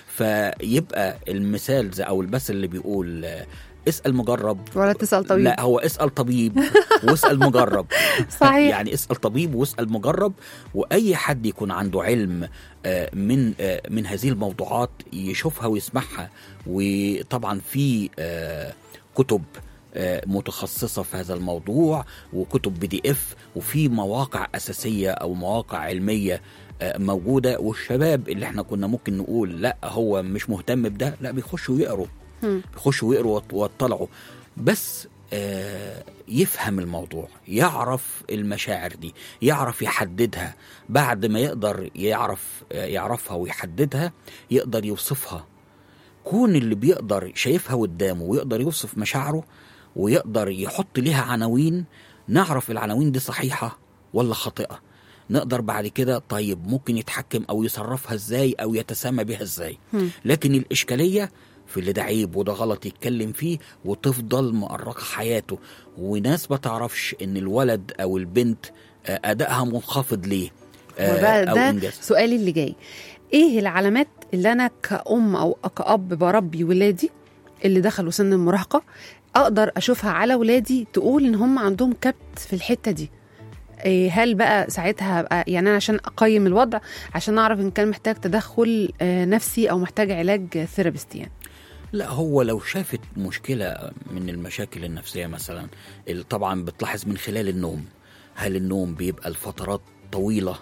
فيبقى المثال زي او المثل اللي بيقول آه، اسال مجرب ولا تسال طبيب لا هو اسال طبيب واسال مجرب صحيح يعني اسال طبيب واسال مجرب واي حد يكون عنده علم آه، من آه، من هذه الموضوعات يشوفها ويسمعها وطبعا في آه، كتب آه، متخصصة في هذا الموضوع وكتب بي دي اف وفي مواقع أساسية أو مواقع علمية آه، موجودة والشباب اللي احنا كنا ممكن نقول لا هو مش مهتم بده لا بيخشوا يقروا هم. بيخشوا يقروا ويط- ويطلعوا بس آه، يفهم الموضوع يعرف المشاعر دي يعرف يحددها بعد ما يقدر يعرف آه، يعرفها ويحددها يقدر يوصفها كون اللي بيقدر شايفها قدامه ويقدر يوصف مشاعره ويقدر يحط ليها عناوين نعرف العناوين دي صحيحة ولا خاطئة نقدر بعد كده طيب ممكن يتحكم او يصرفها ازاي او يتسامى بها ازاي هم. لكن الاشكاليه في اللي ده عيب وده غلط يتكلم فيه وتفضل مؤرقه حياته وناس ما تعرفش ان الولد او البنت آه، ادائها منخفض ليه آه، وبقى او ده انجاز سؤالي اللي جاي ايه العلامات اللي انا كأم او كأب بربي ولادي اللي دخلوا سن المراهقة اقدر اشوفها على ولادي تقول ان هم عندهم كبت في الحتة دي إيه هل بقى ساعتها هبقى يعني انا عشان اقيم الوضع عشان اعرف ان كان محتاج تدخل آه، نفسي او محتاج علاج ثيرابيست يعني لا هو لو شافت مشكلة من المشاكل النفسية مثلا ال- طبعا بتلاحظ من خلال النوم هل النوم بيبقى الفترات طويلة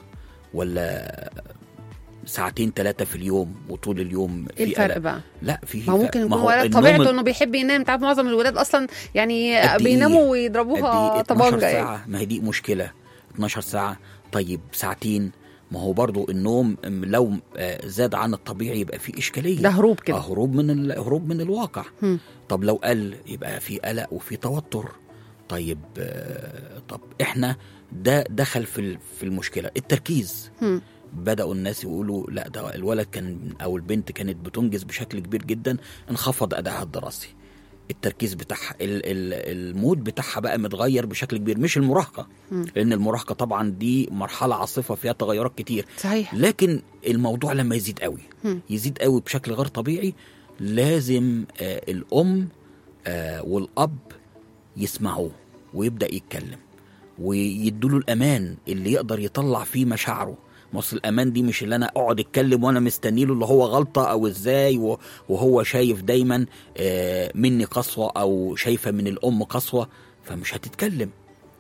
ولا ساعتين ثلاثة في اليوم وطول اليوم في ايه الفرق قلق؟ بقى لا في ما هو فرق. ممكن يكون هو ولد النوم طبيعته انه بيحب ينام انت عارف معظم الولاد اصلا يعني قد إيه؟ بيناموا قد ويضربوها ايه 12 طبانجه يعني. ساعة ما هي دي مشكلة 12 ساعة طيب ساعتين ما هو برضو النوم م- لو آه، زاد عن الطبيعي يبقى في إشكالية ده هروب آه، كده هروب من ال- هروب من الواقع هم. طب لو قل يبقى في قلق وفي توتر طيب آه، طب احنا ده دخل في ال- في المشكله التركيز هم. بداوا الناس يقولوا لا ده الولد كان او البنت كانت بتنجز بشكل كبير جدا انخفض ادائها الدراسي التركيز بتاعها ال- ال- المود بتاعها بقى متغير بشكل كبير مش المراهقه لان المراهقه طبعا دي مرحله عاصفه فيها تغيرات كتير صحيح لكن الموضوع لما يزيد قوي هم. يزيد قوي بشكل غير طبيعي لازم آه الام آه والاب يسمعوه ويبدا يتكلم ويدوا له الامان اللي يقدر يطلع فيه مشاعره ما اصل الامان دي مش اللي انا اقعد اتكلم وانا مستني له اللي هو غلطه او ازاي و- وهو شايف دايما آه، مني قسوه او شايفه من الام قسوه فمش هتتكلم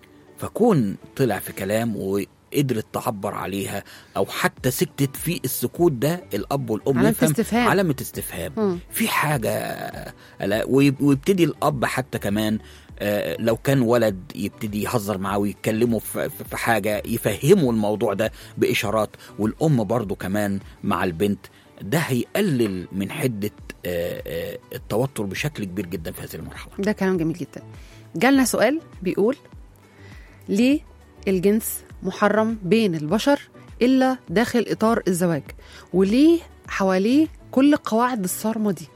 فكون طلع في كلام وقدرت تعبر عليها او حتى سكتت في السكوت ده الاب والام علامة يفهم استفهام. علامه استفهام مم. في حاجه لا، ويب- ويبتدي الاب حتى كمان آه، لو كان ولد يبتدي يهزر معاه ويتكلموا في في- في حاجه يفهموا الموضوع ده باشارات والام برضو كمان مع البنت ده هيقلل من حده آه، آه، التوتر بشكل كبير جدا في هذه المرحله ده كلام جميل جدا جالنا سؤال بيقول ليه الجنس محرم بين البشر إلا داخل إطار الزواج وليه حواليه كل قواعد الصارمة دي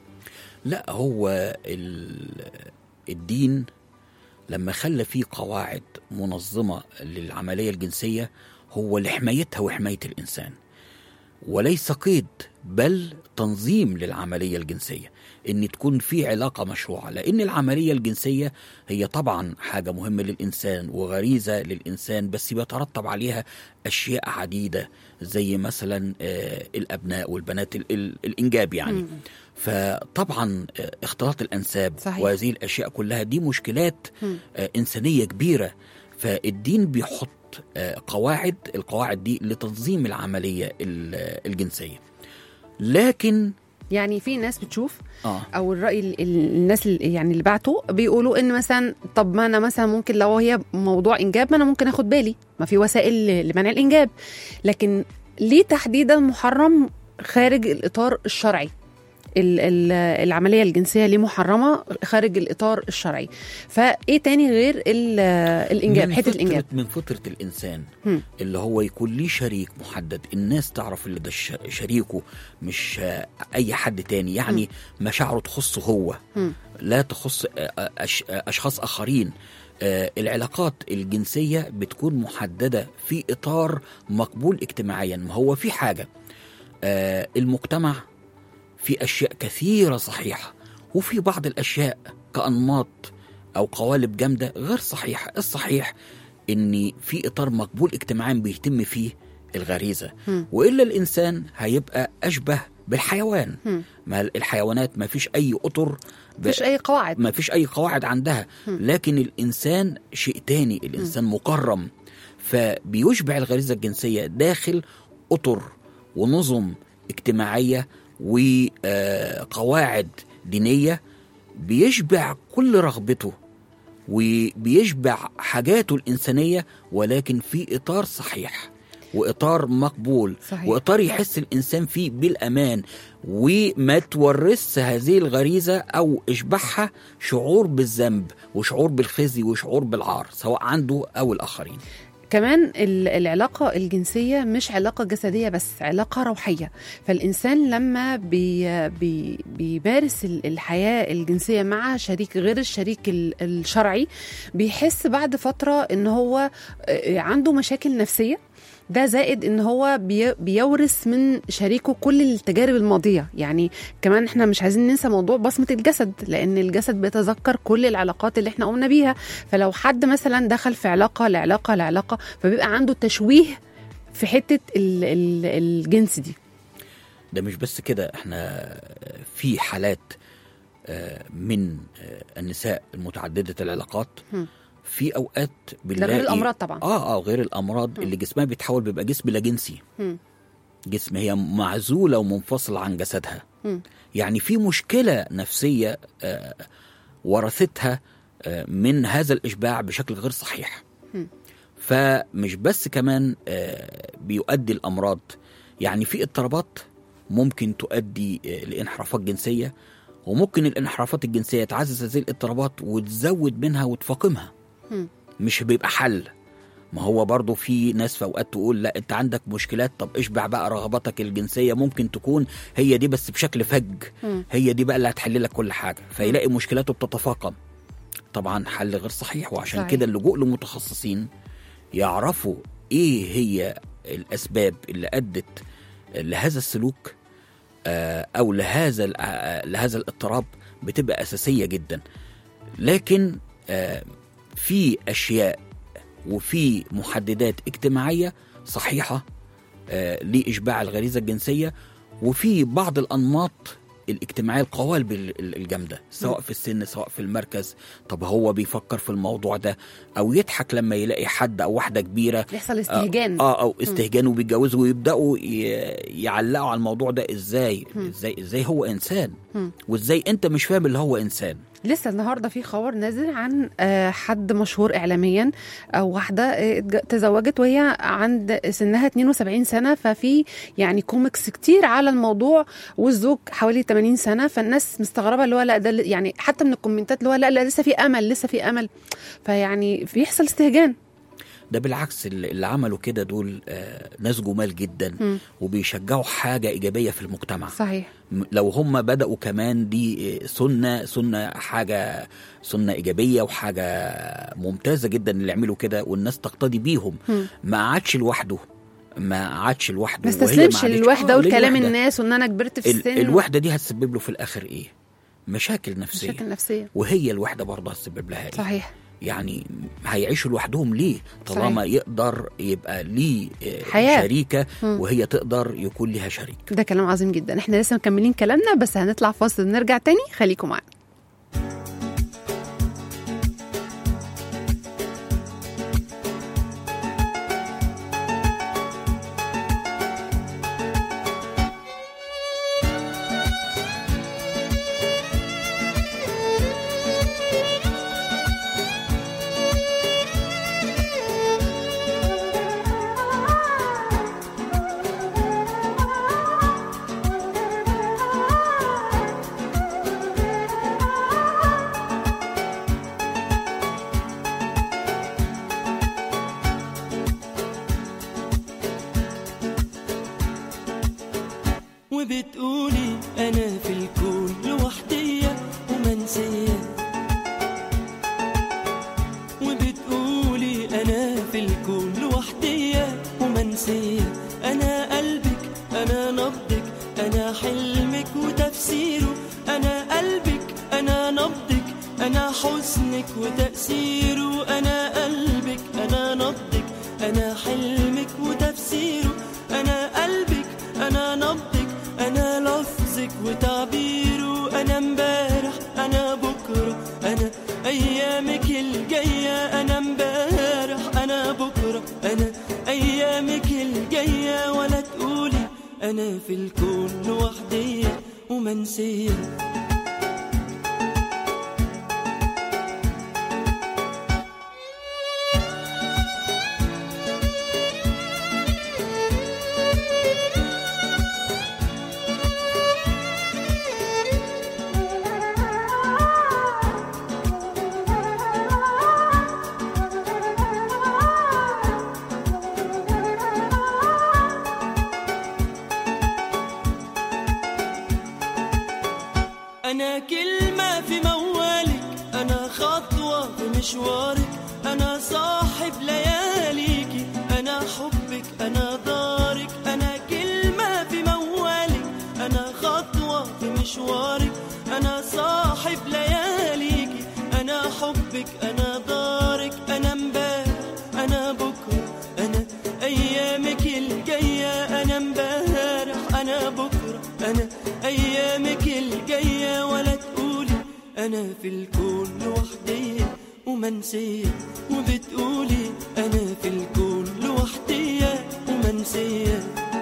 لا هو ال- الدين لما خلى فيه قواعد منظمة للعملية الجنسية هو لحمايتها وحماية الإنسان وليس قيد بل تنظيم للعملية الجنسية إن تكون في علاقة مشروعة لأن العملية الجنسية هي طبعا حاجة مهمة للإنسان وغريزة للإنسان بس بيترتب عليها أشياء عديدة زي مثلا آه، الأبناء والبنات ال- ال- الإنجاب يعني فطبعا آه، اختلاط الأنساب صحيح. وهذه الأشياء كلها دي مشكلات مم. آه، إنسانية كبيرة فالدين بيحط آه، قواعد القواعد دي لتنظيم العملية ال- الجنسية لكن يعني في ناس بتشوف اه او الراي ال- ال- الناس اللي يعني اللي بعتوا بيقولوا ان مثلا طب ما انا مثلا ممكن لو هي موضوع انجاب ما انا ممكن اخد بالي ما في وسائل ل- لمنع الانجاب لكن ليه تحديدا محرم خارج الاطار الشرعي ال- ال- العمليه الجنسيه ليه محرمه خارج الاطار الشرعي فايه تاني غير ال- الانجاب من حته فطرة- الانجاب من فطرة الإنسان هم. اللي هو يكون ليه شريك محدد الناس تعرف اللي ده ش- شريكه مش آه، أي حد تاني يعني مشاعره تخصه هو هم. لا تخص آه، أش- آه، أشخاص آخرين آه، العلاقات الجنسية بتكون محددة في إطار مقبول اجتماعيا ما هو في حاجة آه، المجتمع في أشياء كثيرة صحيحة وفي بعض الأشياء كأنماط أو قوالب جامدة غير صحيحة الصحيح إن في إطار مقبول اجتماعيا بيتم فيه الغريزة هم. وإلا الإنسان هيبقى أشبه بالحيوان هم. ما الحيوانات ما فيش أي أطر ب- مفيش اي قواعد ما فيش أي قواعد عندها لكن الإنسان شيء تاني الإنسان مكرم فبيشبع الغريزة الجنسية داخل أطر ونظم اجتماعية وقواعد دينية بيشبع كل رغبته وبيشبع حاجاته الإنسانية ولكن في إطار صحيح وإطار مقبول صحيح. وإطار يحس الإنسان فيه بالأمان وما تورث هذه الغريزة أو إشبعها شعور بالذنب وشعور بالخزي وشعور بالعار سواء عنده أو الآخرين كمان ال- العلاقة الجنسية مش علاقة جسدية بس علاقة روحية فالإنسان لما بي بي بيمارس ال- الحياة الجنسية مع شريك غير الشريك ال- الشرعي بيحس بعد فترة إن هو آه، عنده مشاكل نفسية ده زائد ان هو بي بيورث من شريكه كل التجارب الماضيه يعني كمان احنا مش عايزين ننسى موضوع بصمه الجسد لان الجسد بيتذكر كل العلاقات اللي احنا قمنا بيها فلو حد مثلا دخل في علاقه لعلاقه لعلاقه فبيبقى عنده تشويه في حته ال ال الجنس دي ده مش بس كده احنا في حالات آه، من آه، النساء المتعددة العلاقات هم. في اوقات ده بنلاقي غير الامراض طبعا اه اه غير الامراض اللي جسمها بيتحول بيبقى جسم لا جنسي هم. جسم هي معزوله ومنفصله عن جسدها هم. يعني في مشكله نفسيه آه ورثتها آه من هذا الاشباع بشكل غير صحيح هم. فمش بس كمان آه بيؤدي الامراض يعني في اضطرابات ممكن تؤدي آه لانحرافات جنسيه وممكن الانحرافات الجنسيه تعزز هذه الاضطرابات وتزود منها وتفاقمها مم. مش بيبقى حل ما هو برضه في ناس في اوقات تقول لا انت عندك مشكلات طب اشبع بقى رغباتك الجنسيه ممكن تكون هي دي بس بشكل فج مم. هي دي بقى اللي هتحل لك كل حاجه فيلاقي مشكلاته بتتفاقم طبعا حل غير صحيح وعشان صحيح. كده اللجوء لمتخصصين يعرفوا ايه هي الاسباب اللي ادت لهذا السلوك آه، او لهذا ال- آه، لهذا الاضطراب بتبقى اساسيه جدا لكن آه، في اشياء وفي محددات اجتماعيه صحيحه آه، لاشباع الغريزه الجنسيه وفي بعض الانماط الاجتماعيه القوالب ال- ال- الجامده سواء في السن سواء في المركز طب هو بيفكر في الموضوع ده او يضحك لما يلاقي حد او واحده كبيره يحصل استهجان اه او استهجان وبيتجوزوا ويبداوا ي- يعلقوا على الموضوع ده ازاي ازاي ازاي هو انسان مم. وازاي انت مش فاهم اللي هو انسان لسه النهارده في خبر نازل عن آه، حد مشهور اعلاميا او واحده آه، اتج- تزوجت وهي عند سنها 72 سنه ففي يعني كوميكس كتير على الموضوع والزوج حوالي 80 سنه فالناس مستغربه اللي هو لا ده اللي- يعني حتى من الكومنتات اللي هو لا لا لسه في امل لسه في امل فيعني بيحصل استهجان ده بالعكس اللي اللي عملوا كده دول آه ناس جمال جدا مم. وبيشجعوا حاجه ايجابيه في المجتمع صحيح م- لو هم بدأوا كمان دي آه، سنة سنة حاجة سنة إيجابية وحاجة ممتازة جدا اللي يعملوا كده والناس تقتدي بيهم مم. ما عادش لوحده ما عادش لوحده ما وهي استسلمش عادتش- للوحده آه، والكلام للوحدة. الناس وان انا كبرت في ال- السن الوحدة دي هتسبب له في الآخر إيه مشاكل نفسية مشاكل نفسيه وهي الوحدة برضه هتسبب لها إيه صحيح يعني هيعيشوا لوحدهم ليه طالما صحيح. يقدر يبقى ليه آه، حياة. شريكة مم. وهي تقدر يكون لها شريك ده كلام عظيم جدا احنا لسه مكملين كلامنا بس هنطلع فاصل ونرجع تاني خليكم معانا وبتقولي انا في الكون لوحدية ومنسية وبتقولي انا في الكون لوحدية ومنسية انا قلبك انا نبضك انا حلمك وتفسيره انا قلبك انا نبضك انا حزنك وتأثيره انا قلبك انا نبضك انا حلمك وتفسيره انا قلبك انا نبضك انا لفظك وتعبيره انا امبارح انا بكره انا ايامك الجايه انا امبارح انا بكره انا ايامك الجايه ولا تقولي انا في الكون لوحدي ومنسيه أنا كلمة في موالك أنا خطوة في مشوارك أنا صاحب لياليكي أنا حبك أنا دارك أنا كلمة في موالك أنا خطوة في مشوارك أنا صاحب لياليكي أنا حبك أنا دارك أنا امبارح أنا بكرة أنا أيامك الجاية أنا امبارح أنا بكرة أنا أيامك الجاية ولا تقولي أنا في الكون لوحدي ومنسية وبتقولي أنا في الكون لوحدي ومنسية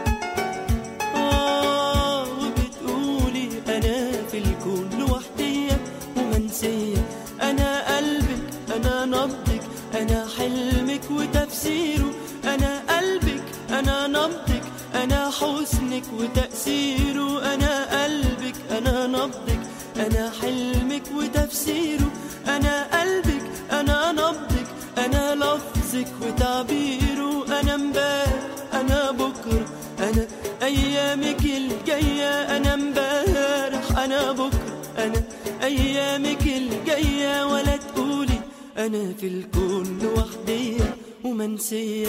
آه وبتقولي أنا في الكون لوحدي ومنسية أنا قلبك أنا نبضك أنا حلمك وتفسيره أنا قلبك أنا نبضك أنا حزنك وتأثيره أنا قلبك أنا نبضك أنا حلمك وتفسيره أنا قلبك أنا نبضك أنا لفظك وتعبيره أنا امبارح أنا بكرة أنا أيامك الجاية أنا امبارح أنا بكرة أنا أيامك الجاية ولا تقولي أنا في الكون لوحدي ومنسية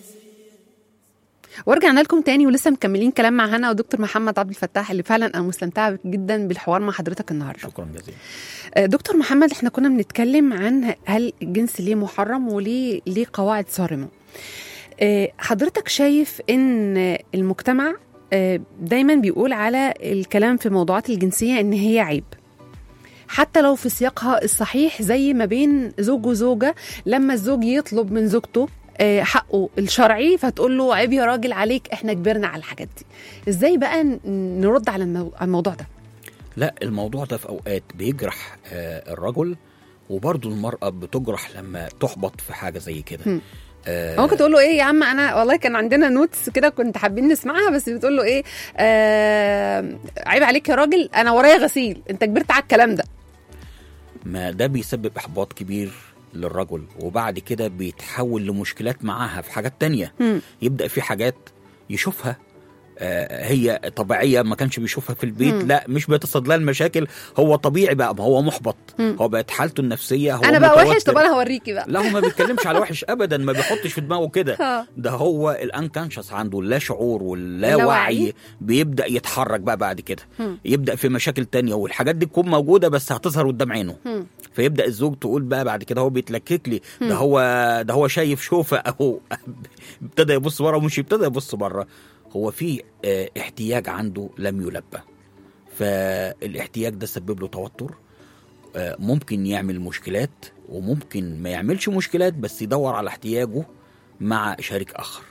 ورجعنا لكم تاني ولسه مكملين كلام مع هنا ودكتور محمد عبد الفتاح اللي فعلا انا مستمتعه جدا بالحوار مع حضرتك النهارده شكرا جزيلا آه، دكتور محمد احنا كنا بنتكلم عن هل الجنس ليه محرم وليه ليه قواعد صارمه آه، حضرتك شايف ان المجتمع آه، دايما بيقول على الكلام في موضوعات الجنسيه ان هي عيب حتى لو في سياقها الصحيح زي ما بين زوج وزوجه لما الزوج يطلب من زوجته آه، حقه الشرعي فتقول له عيب يا راجل عليك احنا كبرنا على الحاجات دي ازاي بقى ن- نرد على المو- على الموضوع ده لا الموضوع ده في اوقات بيجرح آه، الرجل وبرضه المرأة بتجرح لما تحبط في حاجة زي كده هم. آه، ممكن تقول له ايه يا عم انا والله كان عندنا نوتس كده كنت حابين نسمعها بس بتقول له ايه آه عيب عليك يا راجل انا ورايا غسيل انت كبرت على الكلام ده ما ده بيسبب احباط كبير للرجل وبعد كده بيتحول لمشكلات معاها في حاجات تانية مم. يبدأ في حاجات يشوفها آه، هي طبيعية ما كانش بيشوفها في البيت مم. لا مش بيتصد لها المشاكل هو طبيعي بقى ما هو محبط مم. هو بقت حالته النفسية هو انا بقى وحش متوتر. طب انا هوريكي بقى لا هو ما بيتكلمش على وحش ابدا ما بيحطش في دماغه كده آه. ده هو الانكونشس عنده اللا شعور واللا اللاوعي. وعي بيبدا يتحرك بقى بعد كده مم. يبدا في مشاكل تانية والحاجات دي تكون موجوده بس هتظهر قدام عينه مم. فيبدا الزوج تقول بقى بعد كده هو بيتلكك لي مم. ده هو ده هو شايف شوفه اهو ابتدى يبص بره ومش ابتدى يبص بره هو في آه، احتياج عنده لم يلبى فالاحتياج ده سبب له توتر آه، ممكن يعمل مشكلات وممكن ما يعملش مشكلات بس يدور على احتياجه مع شريك اخر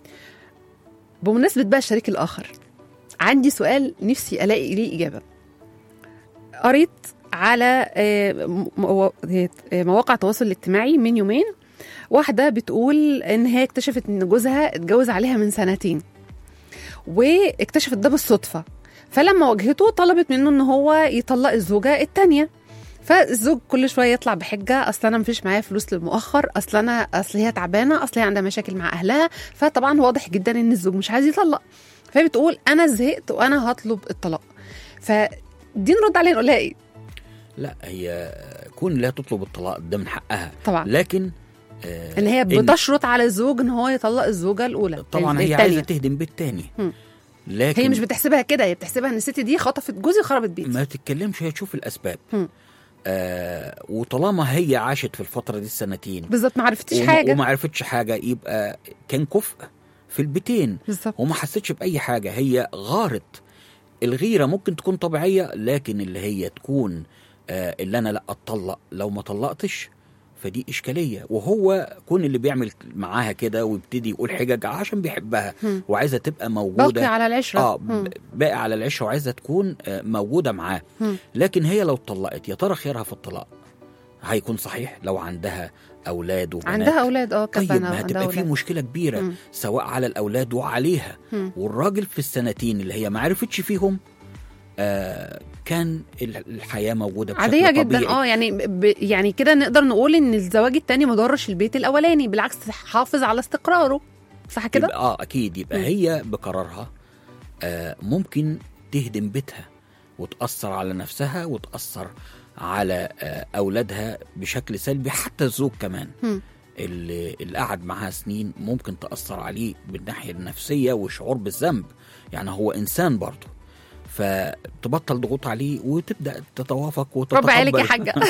بمناسبه بقى الشريك الاخر عندي سؤال نفسي الاقي ليه اجابه قريت على آه، م- مو- آه، مواقع التواصل الاجتماعي من يومين واحده بتقول ان هي اكتشفت ان جوزها اتجوز عليها من سنتين واكتشفت ده بالصدفه فلما واجهته طلبت منه ان هو يطلق الزوجه التانية فالزوج كل شويه يطلع بحجه اصل انا مفيش معايا فلوس للمؤخر اصل انا اصل هي تعبانه اصل هي عندها مشاكل مع اهلها فطبعا واضح جدا ان الزوج مش عايز يطلق فبتقول انا زهقت وانا هطلب الطلاق فدي نرد عليها نقول لها ايه لا هي كون لا تطلب الطلاق ده من حقها طبعا لكن آه، ان هي إن- بتشرط على الزوج ان هو يطلق الزوجه الاولى طبعا هي التانية. عايزه تهدم بيت تاني مم. لكن هي مش بتحسبها كده هي بتحسبها ان الست دي خطفت جوزي وخربت بيتي ما تتكلمش هي تشوف الاسباب مم. آه وطالما هي عاشت في الفتره دي السنتين بالظبط ما عرفتيش وما- حاجه وما عرفتش حاجه يبقى كان كفء في البيتين بالظبط وما حسيتش باي حاجه هي غارت الغيره ممكن تكون طبيعيه لكن اللي هي تكون آه اللي انا لا اتطلق لو ما طلقتش فدي اشكاليه وهو كون اللي بيعمل معاها كده ويبتدي يقول حجج عشان بيحبها مم. وعايزه تبقى باقي موجوده على العشره اه مم. ب- باقي على العشره وعايزه تكون آه، موجوده معاه مم. لكن هي لو اتطلقت يا ترى خيرها في الطلاق هيكون صحيح لو عندها اولاد وبنات عندها اولاد اه كانت طيب بنا- ما عندها هتبقى في أولاد. مشكله كبيره مم. سواء على الاولاد وعليها مم. والراجل في السنتين اللي هي ما عرفتش فيهم آه كان ال- الحياه موجوده بشكل عاديه طبيعي. جدا اه يعني ب... يعني كده نقدر نقول ان الزواج التاني ما ضرش البيت الاولاني بالعكس حافظ على استقراره صح كده يبقى اه اكيد يبقى مم. هي بقرارها آه ممكن تهدم بيتها وتاثر على نفسها وتاثر على آه اولادها بشكل سلبي حتى الزوج كمان مم. اللي, اللي قعد معاها سنين ممكن تاثر عليه بالناحيه النفسيه وشعور بالذنب يعني هو انسان برضه فتبطل ضغوط عليه وتبدا تتوافق رب عيالك يا وتتقبل حاجه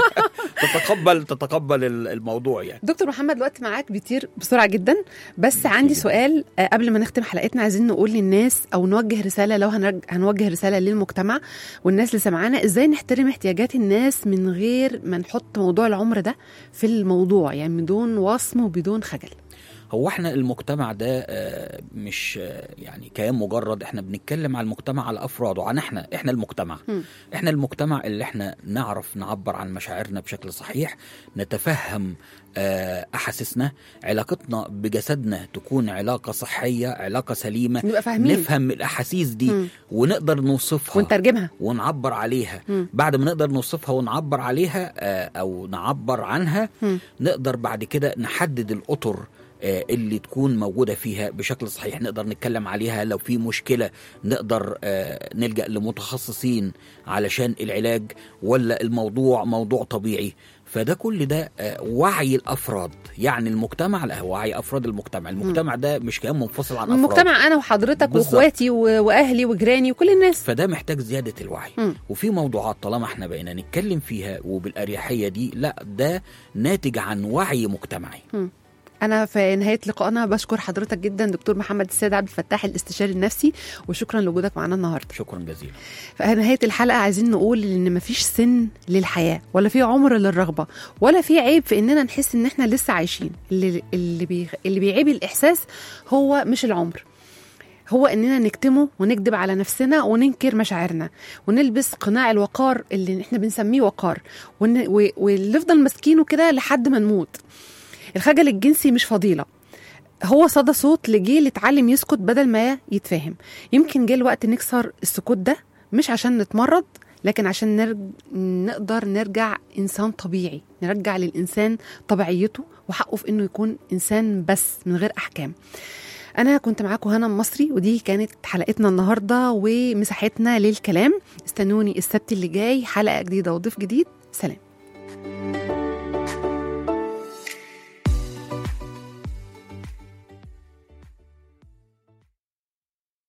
تتقبل تتقبل ال- الموضوع يعني دكتور محمد الوقت معاك بيطير بسرعه جدا بس عندي سؤال آه، قبل ما نختم حلقتنا عايزين نقول للناس او نوجه رساله لو هنرج... هنوجه رساله للمجتمع والناس اللي سمعانا ازاي نحترم احتياجات الناس من غير ما نحط موضوع العمر ده في الموضوع يعني بدون وصم وبدون خجل هو احنا المجتمع ده آه، مش آه، يعني كيان مجرد احنا بنتكلم على المجتمع على افراده عن احنا احنا المجتمع مم. احنا المجتمع اللي احنا نعرف نعبر عن مشاعرنا بشكل صحيح نتفهم آه، احاسيسنا علاقتنا بجسدنا تكون علاقه صحيه علاقه سليمه نبقى فاهمين نفهم الاحاسيس دي مم. ونقدر نوصفها ونترجمها ونعبر عليها مم. بعد ما نقدر نوصفها ونعبر عليها آه، او نعبر عنها مم. نقدر بعد كده نحدد الاطر آه، اللي تكون موجوده فيها بشكل صحيح نقدر نتكلم عليها لو في مشكله نقدر آه، نلجا لمتخصصين علشان العلاج ولا الموضوع موضوع طبيعي فده كل ده آه، وعي الافراد يعني المجتمع لا وعي افراد المجتمع المجتمع ده مش كيان منفصل عن افراد المجتمع انا وحضرتك بالظبط. واخواتي و- واهلي وجيراني وكل الناس فده محتاج زياده الوعي مم. وفي موضوعات طالما احنا بقينا نتكلم فيها وبالاريحيه دي لا ده ناتج عن وعي مجتمعي انا في نهايه لقائنا بشكر حضرتك جدا دكتور محمد السيد عبد الفتاح الاستشاري النفسي وشكرا لوجودك معنا النهارده شكرا جزيلا في نهايه الحلقه عايزين نقول ان مفيش سن للحياه ولا في عمر للرغبه ولا في عيب في اننا نحس ان احنا لسه عايشين اللي اللي بي اللي بيعيب الاحساس هو مش العمر هو اننا نكتمه ونكذب على نفسنا وننكر مشاعرنا ونلبس قناع الوقار اللي احنا بنسميه وقار ون- و- ونفضل ماسكينه كده لحد ما نموت الخجل الجنسي مش فضيله هو صدى صوت لجيل اتعلم يسكت بدل ما يتفاهم يمكن جه الوقت نكسر السكوت ده مش عشان نتمرد لكن عشان نرج... نقدر نرجع انسان طبيعي نرجع للانسان طبيعيته وحقه في انه يكون انسان بس من غير احكام انا كنت معاكم هنا مصري ودي كانت حلقتنا النهارده ومساحتنا للكلام استنوني السبت اللي جاي حلقه جديده وضيف جديد سلام